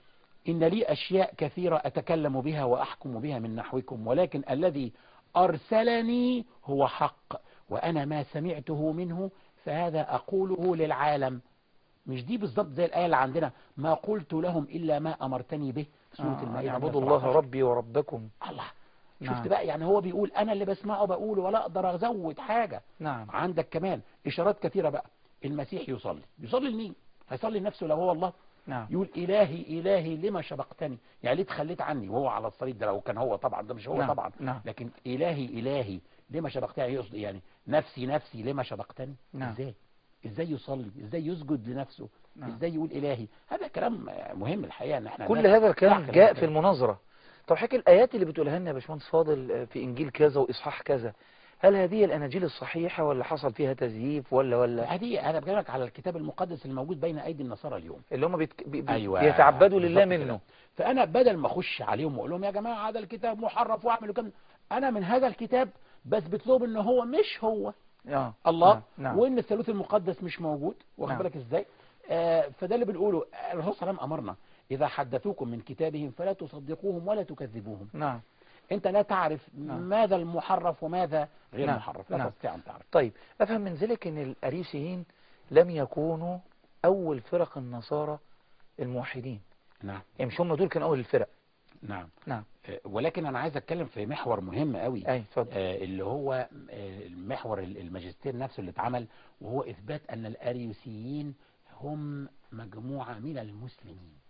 إن لي أشياء كثيرة أتكلم بها وأحكم بها من نحوكم ولكن الذي أرسلني هو حق وأنا ما سمعته منه فهذا أقوله للعالم مش دي بالظبط زي الآية اللي عندنا ما قلت لهم إلا ما أمرتني به سورة آه، المائدة اعبدوا 117. الله ربي وربكم الله نعم. شفت بقى يعني هو بيقول أنا اللي بسمعه بقوله ولا أقدر أزود حاجة نعم عندك كمان إشارات كثيرة بقى المسيح يصلي يصلي لمين هيصلي لنفسه لو هو الله نعم يقول إلهي إلهي لما شبقتني يعني ليه تخليت عني وهو على الصليب ده لو كان هو طبعا ده مش هو نعم. طبعا نعم لكن إلهي إلهي لما شبقتني يقصد يعني نفسي نفسي لما شبقتني نعم. إزاي إزاي يصلي إزاي يسجد لنفسه نعم. إزاي يقول إلهي هذا كلام مهم الحقيقة إن إحنا كل الناس هذا الكلام تعقل جاء هذا. في المناظرة طب حكي الآيات اللي بتقولها لنا يا باشمهندس فاضل آه، في إنجيل كذا وإصحاح كذا هل هذه الأناجيل الصحيحة ولا حصل فيها تزييف ولا ولا هذه أنا بكلمك على الكتاب المقدس الموجود بين أيدي النصارى اليوم اللي هم بيتك... بي... بي- أيوة بيتعبدوا لله بالظبط منه كده. فأنا بدل ما أخش عليهم وأقول لهم يا جماعة هذا الكتاب محرف وأعمل كده أنا من هذا الكتاب بثبت لهم إن هو مش هو آه. الله نعم. نعم. وإن الثالوث المقدس مش موجود واخد نعم. بالك إزاي آه فده اللي بنقوله الرسول صلى الله عليه وسلم أمرنا إذا حدثوكم من كتابهم فلا تصدقوهم ولا تكذبوهم نعم أنت لا تعرف نعم. ماذا المحرف وماذا غير نعم. محرف لا نعم. تستطيع أن تعرف طيب أفهم من ذلك أن الأريسيين لم يكونوا أول فرق النصارى الموحدين نعم يعني مش هم دول كانوا أول الفرق نعم نعم آه، ولكن أنا عايز أتكلم في محور مهم قوي أي اتفضل آه، اللي هو آه، المحور ال- الماجستير نفسه اللي اتعمل وهو إثبات أن الأريوسيين هم مجموعة من المسلمين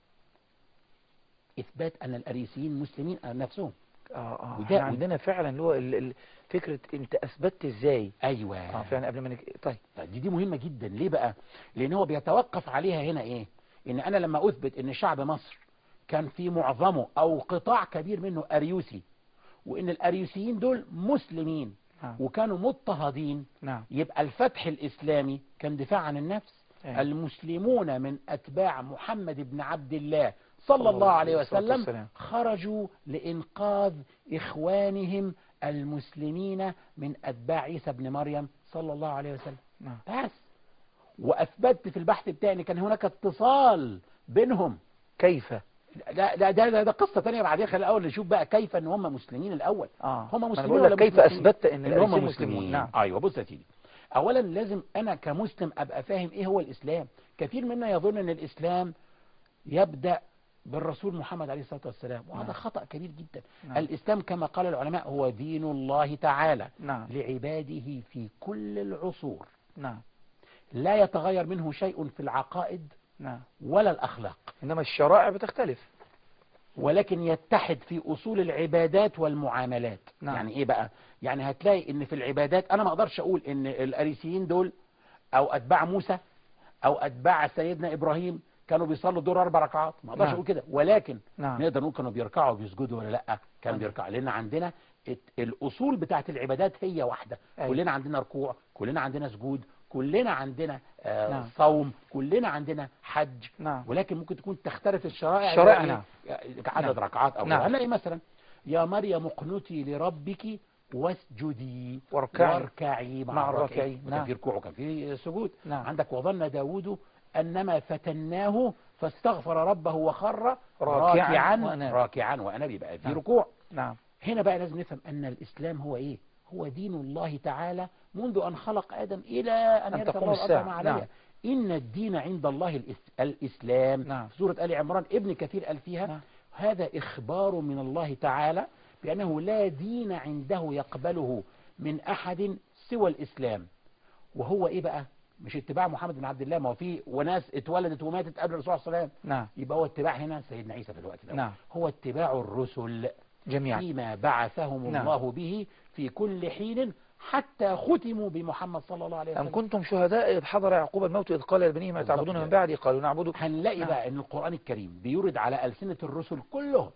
إثبات أن الأريوسيين مسلمين آه، نفسهم اه اه وده- احنا وده- عندنا فعلا اللي هو ال- ال- فكرة انت اثبتت ازاي أيوة اه فعلا قبل ما نك... طيب طيب دي دي مهمة جدا ليه بقى لأن هو بيتوقف عليها هنا إيه إن أنا لما أثبت إن شعب مصر كان في معظمه أو قطاع كبير منه أريوسي وإن الأريوسيين دول مسلمين نعم وكانوا مضطهدين نعم يبقى الفتح الإسلامي كان دفاع عن النفس أيوة. المسلمون من أتباع محمد بن عبد الله صلى الله عليه الصلاة وسلم والسلام. خرجوا لإنقاذ إخوانهم المسلمين من أتباع عيسى بن مريم صلى الله عليه وسلم نعم بس وأثبتت في البحث بتاعي إن كان هناك اتصال بينهم كيف لا لا ده, ده, ده قصة تانية بعدين خلينا الأول نشوف بقى كيف إن هم مسلمين الأول اه هم ما أنا مسلمين بقول ولا لك مش كيف مسلمين؟ اثبتت ان ان هم الاريسيين مسلمين مسلمون نعم ايوه بص يا سيدي اولا لازم انا كمسلم ابقى فاهم ايه هو الاسلام كثير منا يظن ان الاسلام يبدا بالرسول محمد عليه الصلاه والسلام وهذا نعم. خطا كبير جدا نعم. الاسلام كما قال العلماء هو دين الله تعالى نعم لعباده في كل العصور نعم لا يتغير منه شيء في العقائد نعم ولا الاخلاق انما الشرائع بتختلف ولكن يتحد في اصول العبادات والمعاملات نعم. يعني ايه بقى يعني هتلاقي ان في العبادات انا ما اقدرش اقول ان الاريسيين دول او اتباع موسى او اتباع سيدنا ابراهيم كانوا بيصلوا دور اربع ركعات ما اقدرش نعم. اقول كده ولكن نعم نقدر نقول كانوا بيركعوا وبيسجدوا ولا لا كانوا نعم. بيركعوا لان عندنا الت- الاصول بتاعت العبادات هي واحده أيوة. كلنا عندنا ركوع كلنا عندنا سجود كلنا عندنا آه نعم. صوم كلنا عندنا حج نعم ولكن ممكن تكون تختلف الشرائع الشرائع، زي نعم. إيه؟ عدد نعم. ركعات او نعم. نعم. هنلاقي مثلا يا مريم اقنتي لربك واسجدي واركعي واركعي مع, مع الراكعين الراكعين. كان نعم. في ركوع وكان في سجود نعم. عندك وظن داود انما فتناه فاستغفر ربه وخر راكعاً راكعا وأناب. راكعا واناب يبقى في نعم. ركوع نعم هنا بقى لازم نفهم ان الاسلام هو ايه هو دين الله تعالى منذ ان خلق ادم الى ان, أن يرث تقوم الله الارض الساعة. ما عليها نعم. ان الدين عند الله الإس- الاسلام نعم. في سوره ال عمران ابن كثير قال فيها نعم. هذا اخبار من الله تعالى بانه لا دين عنده يقبله من احد سوى الاسلام وهو ايه بقى مش اتباع محمد بن عبد الله ما هو في وناس اتولدت وماتت قبل الرسول صلى الله عليه وسلم نعم يبقى هو اتباع هنا سيدنا عيسى في الوقت ده نعم. هو اتباع الرسل جميعا فيما بعثهم نعم. الله به في كل حين حتى ختموا بمحمد صلى الله عليه أم وسلم كنتم شهداء إذ حضر يعقوب الموت إذ قال لبنيه ما بالضبط تعبدون من كده. بعدي قالوا نعبد هنلاقي نعم. بقى ان القرآن الكريم بيورد على ألسنة الرسل كلهم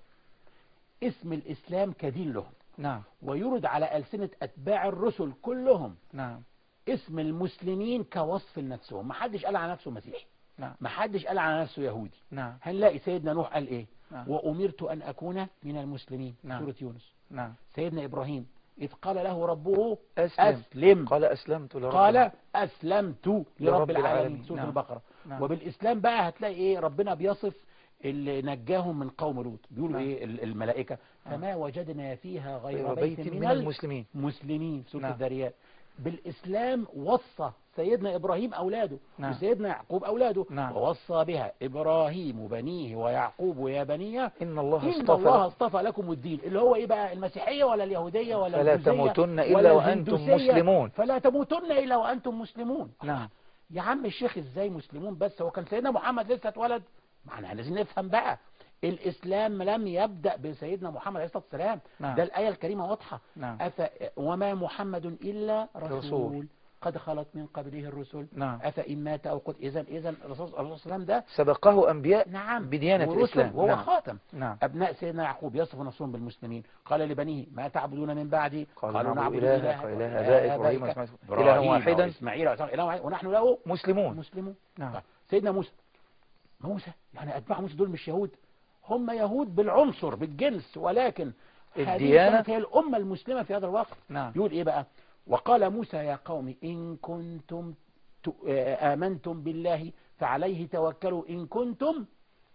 اسم الإسلام كدين لهم نعم ويورد على ألسنة أتباع الرسل كلهم نعم اسم المسلمين كوصف لنفسهم ما حدش قال على نفسه مسيحي نعم ما حدش قال على نفسه يهودي نعم هنلاقي سيدنا نوح قال ايه نعم. وأمرت أن أكون من المسلمين نعم. سورة يونس نعم سيدنا إبراهيم إذ قال له ربه أسلم أسلم قال أسلمت لرب قال أسلمت لرب لرب العالمين. العالمين سورة نعم. البقرة نعم. وبالإسلام بقى هتلاقي إيه ربنا بيصف اللي نجاهم من قوم لوط بيقولوا نعم. ايه ال- الملائكة فما وجدنا فيها غير غير بيت, بيت من, من المسلمين المسلمين سورة نعم. الذريات بالإسلام وصى سيدنا إبراهيم أولاده نعم. وسيدنا يعقوب أولاده نعم. ووصى بها إبراهيم بنيه ويعقوب يا بنيه إن الله إن اصطفى الله اصطفى لكم الدين اللي هو إيه بقى المسيحية ولا اليهودية ولا فلا البوذية تموتن إلا ولا وأنتم الهندوسية. مسلمون فلا تموتن إلا وأنتم مسلمون نعم يا عم الشيخ ازاي مسلمون بس هو كان سيدنا محمد لسه اتولد معنى لازم نفهم بقى الاسلام لم يبدا بسيدنا محمد عليه الصلاه والسلام نعم. ده الايه الكريمه واضحه نعم أف... وما محمد الا رسول, رسول. قد خلت من قبله الرسل نعم افان مات او قتل اذا اذا الرسول صلى الله عليه وسلم ده سبقه أنبياء نعم بديانة ورسل الإسلام وهو نعم. خاتم نعم ابناء سيدنا يعقوب يصف نفسهم بالمسلمين قال لبنيه ما تعبدون من بعدي قالوا نعبد إلهك وإله آبائك إبراهيم وإسماعيل إلها إلها واحدا وإسماعيل وإسحاق إله واحد ونحن له مسلمون مسلمون نعم طيب، سيدنا موسى موسى يعني أتباع موسى دول مش يهود هم يهود بالعنصر بالجنس ولكن هذه الديانة. كانت هي الأمة المسلمة في هذا الوقت نعم يقول إيه بقى وقال موسى يا قوم إن كنتم ت- آه، آمنتم بالله فعليه توكلوا إن كنتم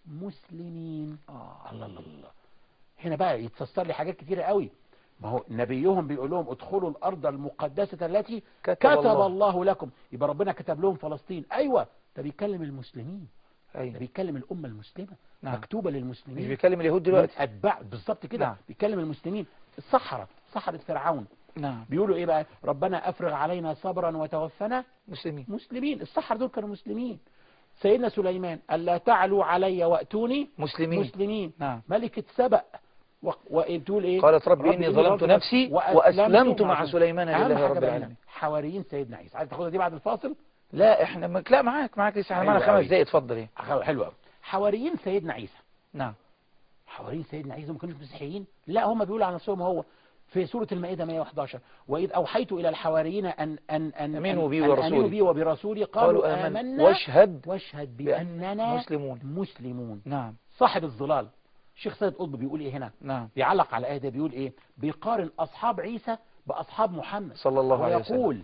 مسلمين آه. الله الله الله هنا بقى يتفسر لي حاجات كتيرة قوي ما هو نبيهم بيقول لهم ادخلوا الأرض المقدسة التي كتب, كتب الله, الله لكم يبقى ربنا كتب لهم فلسطين أيوة ده بيتكلم المسلمين ده أيوة. بيتكلم الأمة المسلمة نعم. مكتوبة مش للمسلمين بيكلم اليهود من دلوقتي أتباع بالظبط كده نعم. بيتكلم المسلمين الصحراء صحراء فرعون نعم بيقولوا ايه بقى ربنا افرغ علينا صبرا وتوفنا مسلمين مسلمين الصحراء دول كانوا مسلمين سيدنا سليمان الا تعلوا علي واتوني مسلمين مسلمين نعم ملكة سبأ و- وتقول ايه قالت رب إني ظلمت نفسي وأسلمت مع سليمان أهم لله حاجة رب بقى هنا، العالمين حواريين سيدنا عيسى عايز تاخدها دي بعد الفاصل لا احنا مك... لا معاك معاك لسه احنا معانا حلو أوي. خمس دقايق اتفضل ايه حلو قوي حواريين سيدنا عيسى نعم حواريين سيدنا عيسى ما كانوش مسيحيين لا هم بيقولوا عن نفسهم هو في سورة المائدة 111 وإذ أوحيت إلى الحواريين أن أن أن آمنوا أن- بي أن ورسولي. آمنوا بي وبرسولي قالوا, قالوا آمنا آمنا واشهد واشهد بأننا بأننا مسلمون مسلمون نعم صاحب الظلال الشيخ سيد قطب بيقول إيه هنا نعم بيعلق على الآية ده بيقول إيه بيقارن أصحاب عيسى بأصحاب محمد صلى الله عليه وسلم ويقول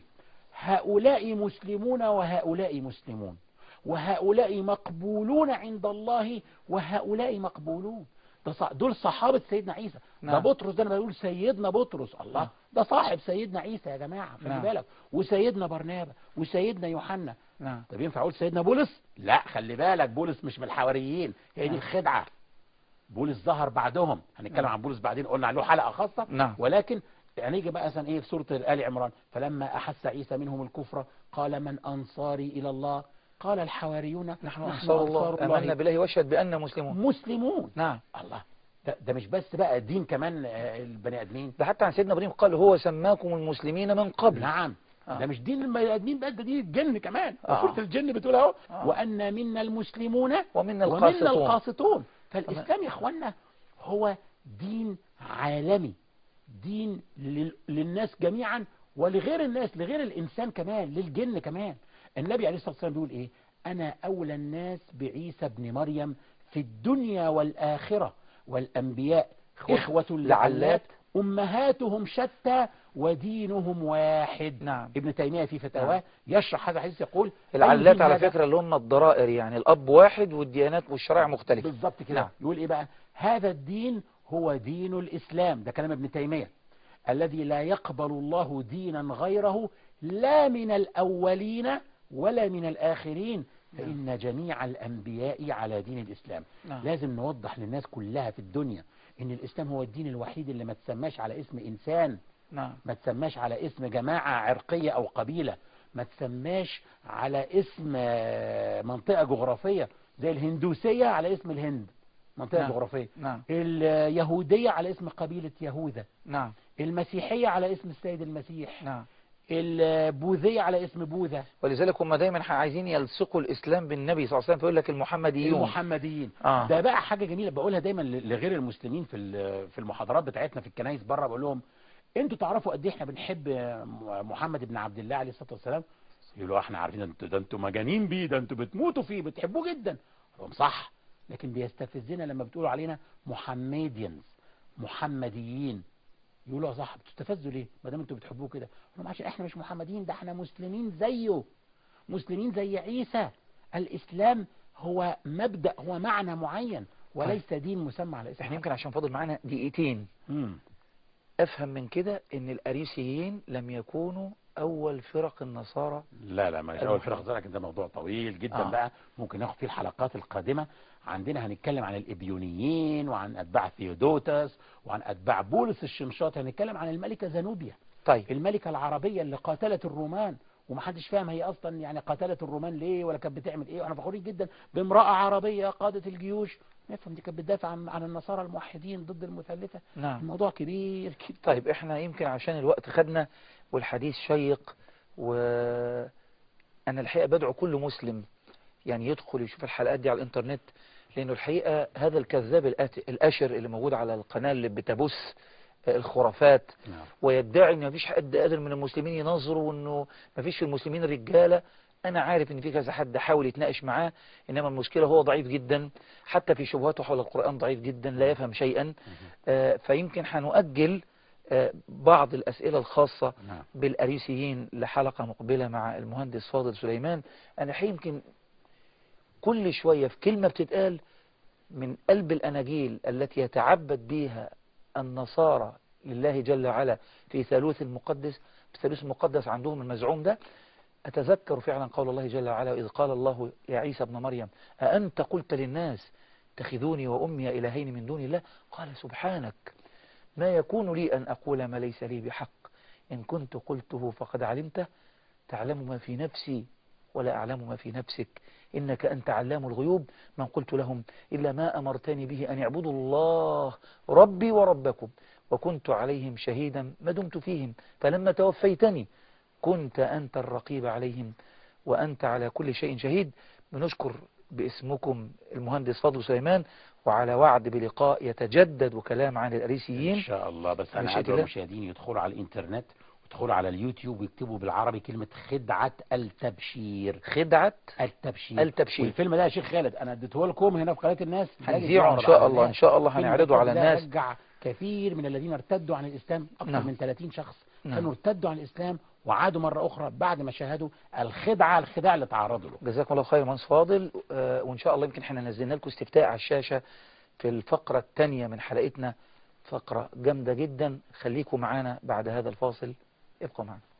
هؤلاء مسلمون وهؤلاء مسلمون وهؤلاء مقبولون عند الله وهؤلاء مقبولون ده ص- دول صحابة سيدنا عيسى ده نعم. بطرس ده انا بقول سيدنا بطرس الله نعم. ده صاحب سيدنا عيسى يا جماعة خلي نعم. بالك وسيدنا برنابا وسيدنا يوحنا نعم طب ينفع اقول سيدنا بولس لا خلي بالك بولس مش من الحواريين هي دي نعم. الخدعة بولس ظهر بعدهم هنتكلم نعم. عن بولس بعدين قلنا له حلقة خاصة نعم ولكن هنيجي بقى مثلا ايه في سوره ال عمران فلما احس عيسى منهم الكفر قال من انصاري الى الله قال الحواريون نحن أنصار الله آمنا بالله واشهد بأننا مسلمون مسلمون نعم الله ده, ده مش بس بقى دين كمان آه، البني ادمين ده حتى عن سيدنا إبراهيم قال هو سماكم المسلمين من قبل نعم آه. ده مش دين البني ادمين بس ده دين الجن كمان آه. سوره الجن بتقول اهو آه. وان منا المسلمون ومنا ومنا القاسطون القاسطون فالإسلام يا إخوانا هو دين عالمي دين لل- للناس جميعا ولغير الناس لغير الإنسان كمان للجن كمان النبي عليه الصلاة والسلام بيقول إيه أنا أولى الناس بعيسى ابن مريم في الدنيا والآخرة والأنبياء إخوة لعلات لعلات أمهاتهم شتى ودينهم واحد نعم ابن تيمية في فتاواه يشرح هذا الحديث يقول أي العلات دين على هذا؟ فكرة اللي هم الضرائر يعني الأب واحد والديانات والشرائع مختلفة بالظبط كده نعم. يقول ايه بقى هذا الدين هو دين الاسلام ده كلام ابن تيمية الذي لا يقبل الله دينا غيره لا من الاولين ولا من الاخرين فان جميع الانبياء على دين الاسلام نعم. لازم نوضح للناس كلها في الدنيا ان الاسلام هو الدين الوحيد اللي ما تسماش على اسم انسان نعم ما تسماش على اسم جماعة عرقية أو قبيلة ما تسماش على اسم آه، منطقة جغرافية زي الهندوسية على اسم الهند منطقة نعم. جغرافية نعم اليهودية على اسم قبيلة يهوذا نعم المسيحية على اسم السيد المسيح نعم البوذية على اسم بوذا ولذلك هم دايما عايزين يلصقوا الإسلام بالنبي صلى الله عليه وسلم فيقول لك المحمديون المحمديين آه. ده بقى حاجة جميلة بقولها دايما ل- لغير المسلمين في ال- في المحاضرات بتاعتنا في الكنايس بره بقول لهم انتوا تعرفوا قد ايه احنا بنحب محمد بن عبد الله عليه الصلاة والسلام يقولوا احنا عارفين ده انتوا ده انتوا مجانين بيه ده انتوا بتموتوا فيه بتحبوه جدا أقول لهم صح لكن بيستفزنا لما بتقولوا علينا محمدينز محمديين يقولوا يا صح بتستفزوا ليه ما دام انتوا بتحبوه كده أقول لهم عشان احنا مش محمديين ده احنا مسلمين زيه مسلمين زي عيسى الإسلام هو مبدأ هو معنى معين وليس دين مسمى على اسم احنا يمكن عشان فاضل معانا دقيقتين مم. افهم من كده ان الاريسيين لم يكونوا اول فرق النصارى لا لا مش أيوة. اول فرق لكن ده موضوع طويل جدا آه. آه. بقى ممكن ناخد فيه الحلقات القادمة عندنا هنتكلم عن الابيونيين وعن اتباع ثيودوتس وعن اتباع بولس الشمشاط هنتكلم عن الملكة زانوبيا طيب الملكة العربية اللي قاتلت الرومان ومحدش فاهم هي اصلا يعني قاتلت الرومان ليه ولا كانت بتعمل ايه وانا فخورين جدا بامرأة عربية قادت الجيوش نفهم دي كانت بتدافع عن, عن النصارى الموحدين ضد المثلثة نعم الموضوع كبير جدا طيب احنا يمكن عشان الوقت خدنا والحديث شيق وانا الحقيقة بدعو كل مسلم يعني يدخل يشوف الحلقات دي على الانترنت لانه الحقيقة هذا الكذاب الآت- الاشر اللي موجود على القناة اللي بتبث الخرافات نعم. ويدعي ان مفيش حد قادر من المسلمين ينظروا وانه مفيش في المسلمين رجالة انا عارف ان في كذا حد حاول يتناقش معاه انما المشكلة هو ضعيف جدا حتى في شبهاته حول القرآن ضعيف جدا لا يفهم شيئا آه، فيمكن هنؤجل آه، بعض الأسئلة الخاصة نعم بالأريسيين لحلقة مقبلة مع المهندس فاضل سليمان أنا الحقيقة يمكن كل شوية في كلمة بتتقال من قلب الأناجيل التي يتعبد بها النصارى لله جل وعلا في ثالوث المقدس الثالوث المقدس عندهم المزعوم ده أتذكر فعلا قول الله جل وعلا إذ قال الله يا عيسى ابن مريم أأنت قلت للناس اتخذوني وأمي إلهين من دون الله قال سبحانك ما يكون لي أن أقول ما ليس لي بحق إن كنت قلته فقد علمته تعلم ما في نفسي ولا أعلم ما في نفسك إنك أنت علام الغيوب من قلت لهم إلا ما أمرتني به أن يعبدوا الله ربي وربكم وكنت عليهم شهيدا ما دمت فيهم فلما توفيتني كنت أنت الرقيب عليهم وأنت على كل شيء شهيد بنشكر باسمكم المهندس فضل سليمان وعلى وعد بلقاء يتجدد وكلام عن ان الأريسيين شاء الله بس انا مشيئة عايز الله. المشاهدين يدخلوا على الانترنت ويدخلوا على اليوتيوب ويكتبوا بالعربي كلمة خدعة التبشير خدعة التبشير التبشير والفيلم ده يا شيخ خالد انا اديته لكم هنا في قناة الناس هنذيعه إن شاء الله إن شاء الله الفيلم هنعرضه ده على الناس رجع كثير من الذين ارتدوا عن الإسلام أكثر نعم. من 30 شخص نعم. كانوا ارتدوا عن الإسلام وعادوا مرة أخرى بعد ما شاهدوا الخدعة الخداع اللي تعرضوا له جزاكم الله خير مهندس فاضل آه، وإن شاء الله يمكن احنا نزلنا لكم استفتاء على الشاشة في الفقرة الثانية من حلقتنا فقرة جامدة جدا خليكم معانا بعد هذا الفاصل ابقوا معنا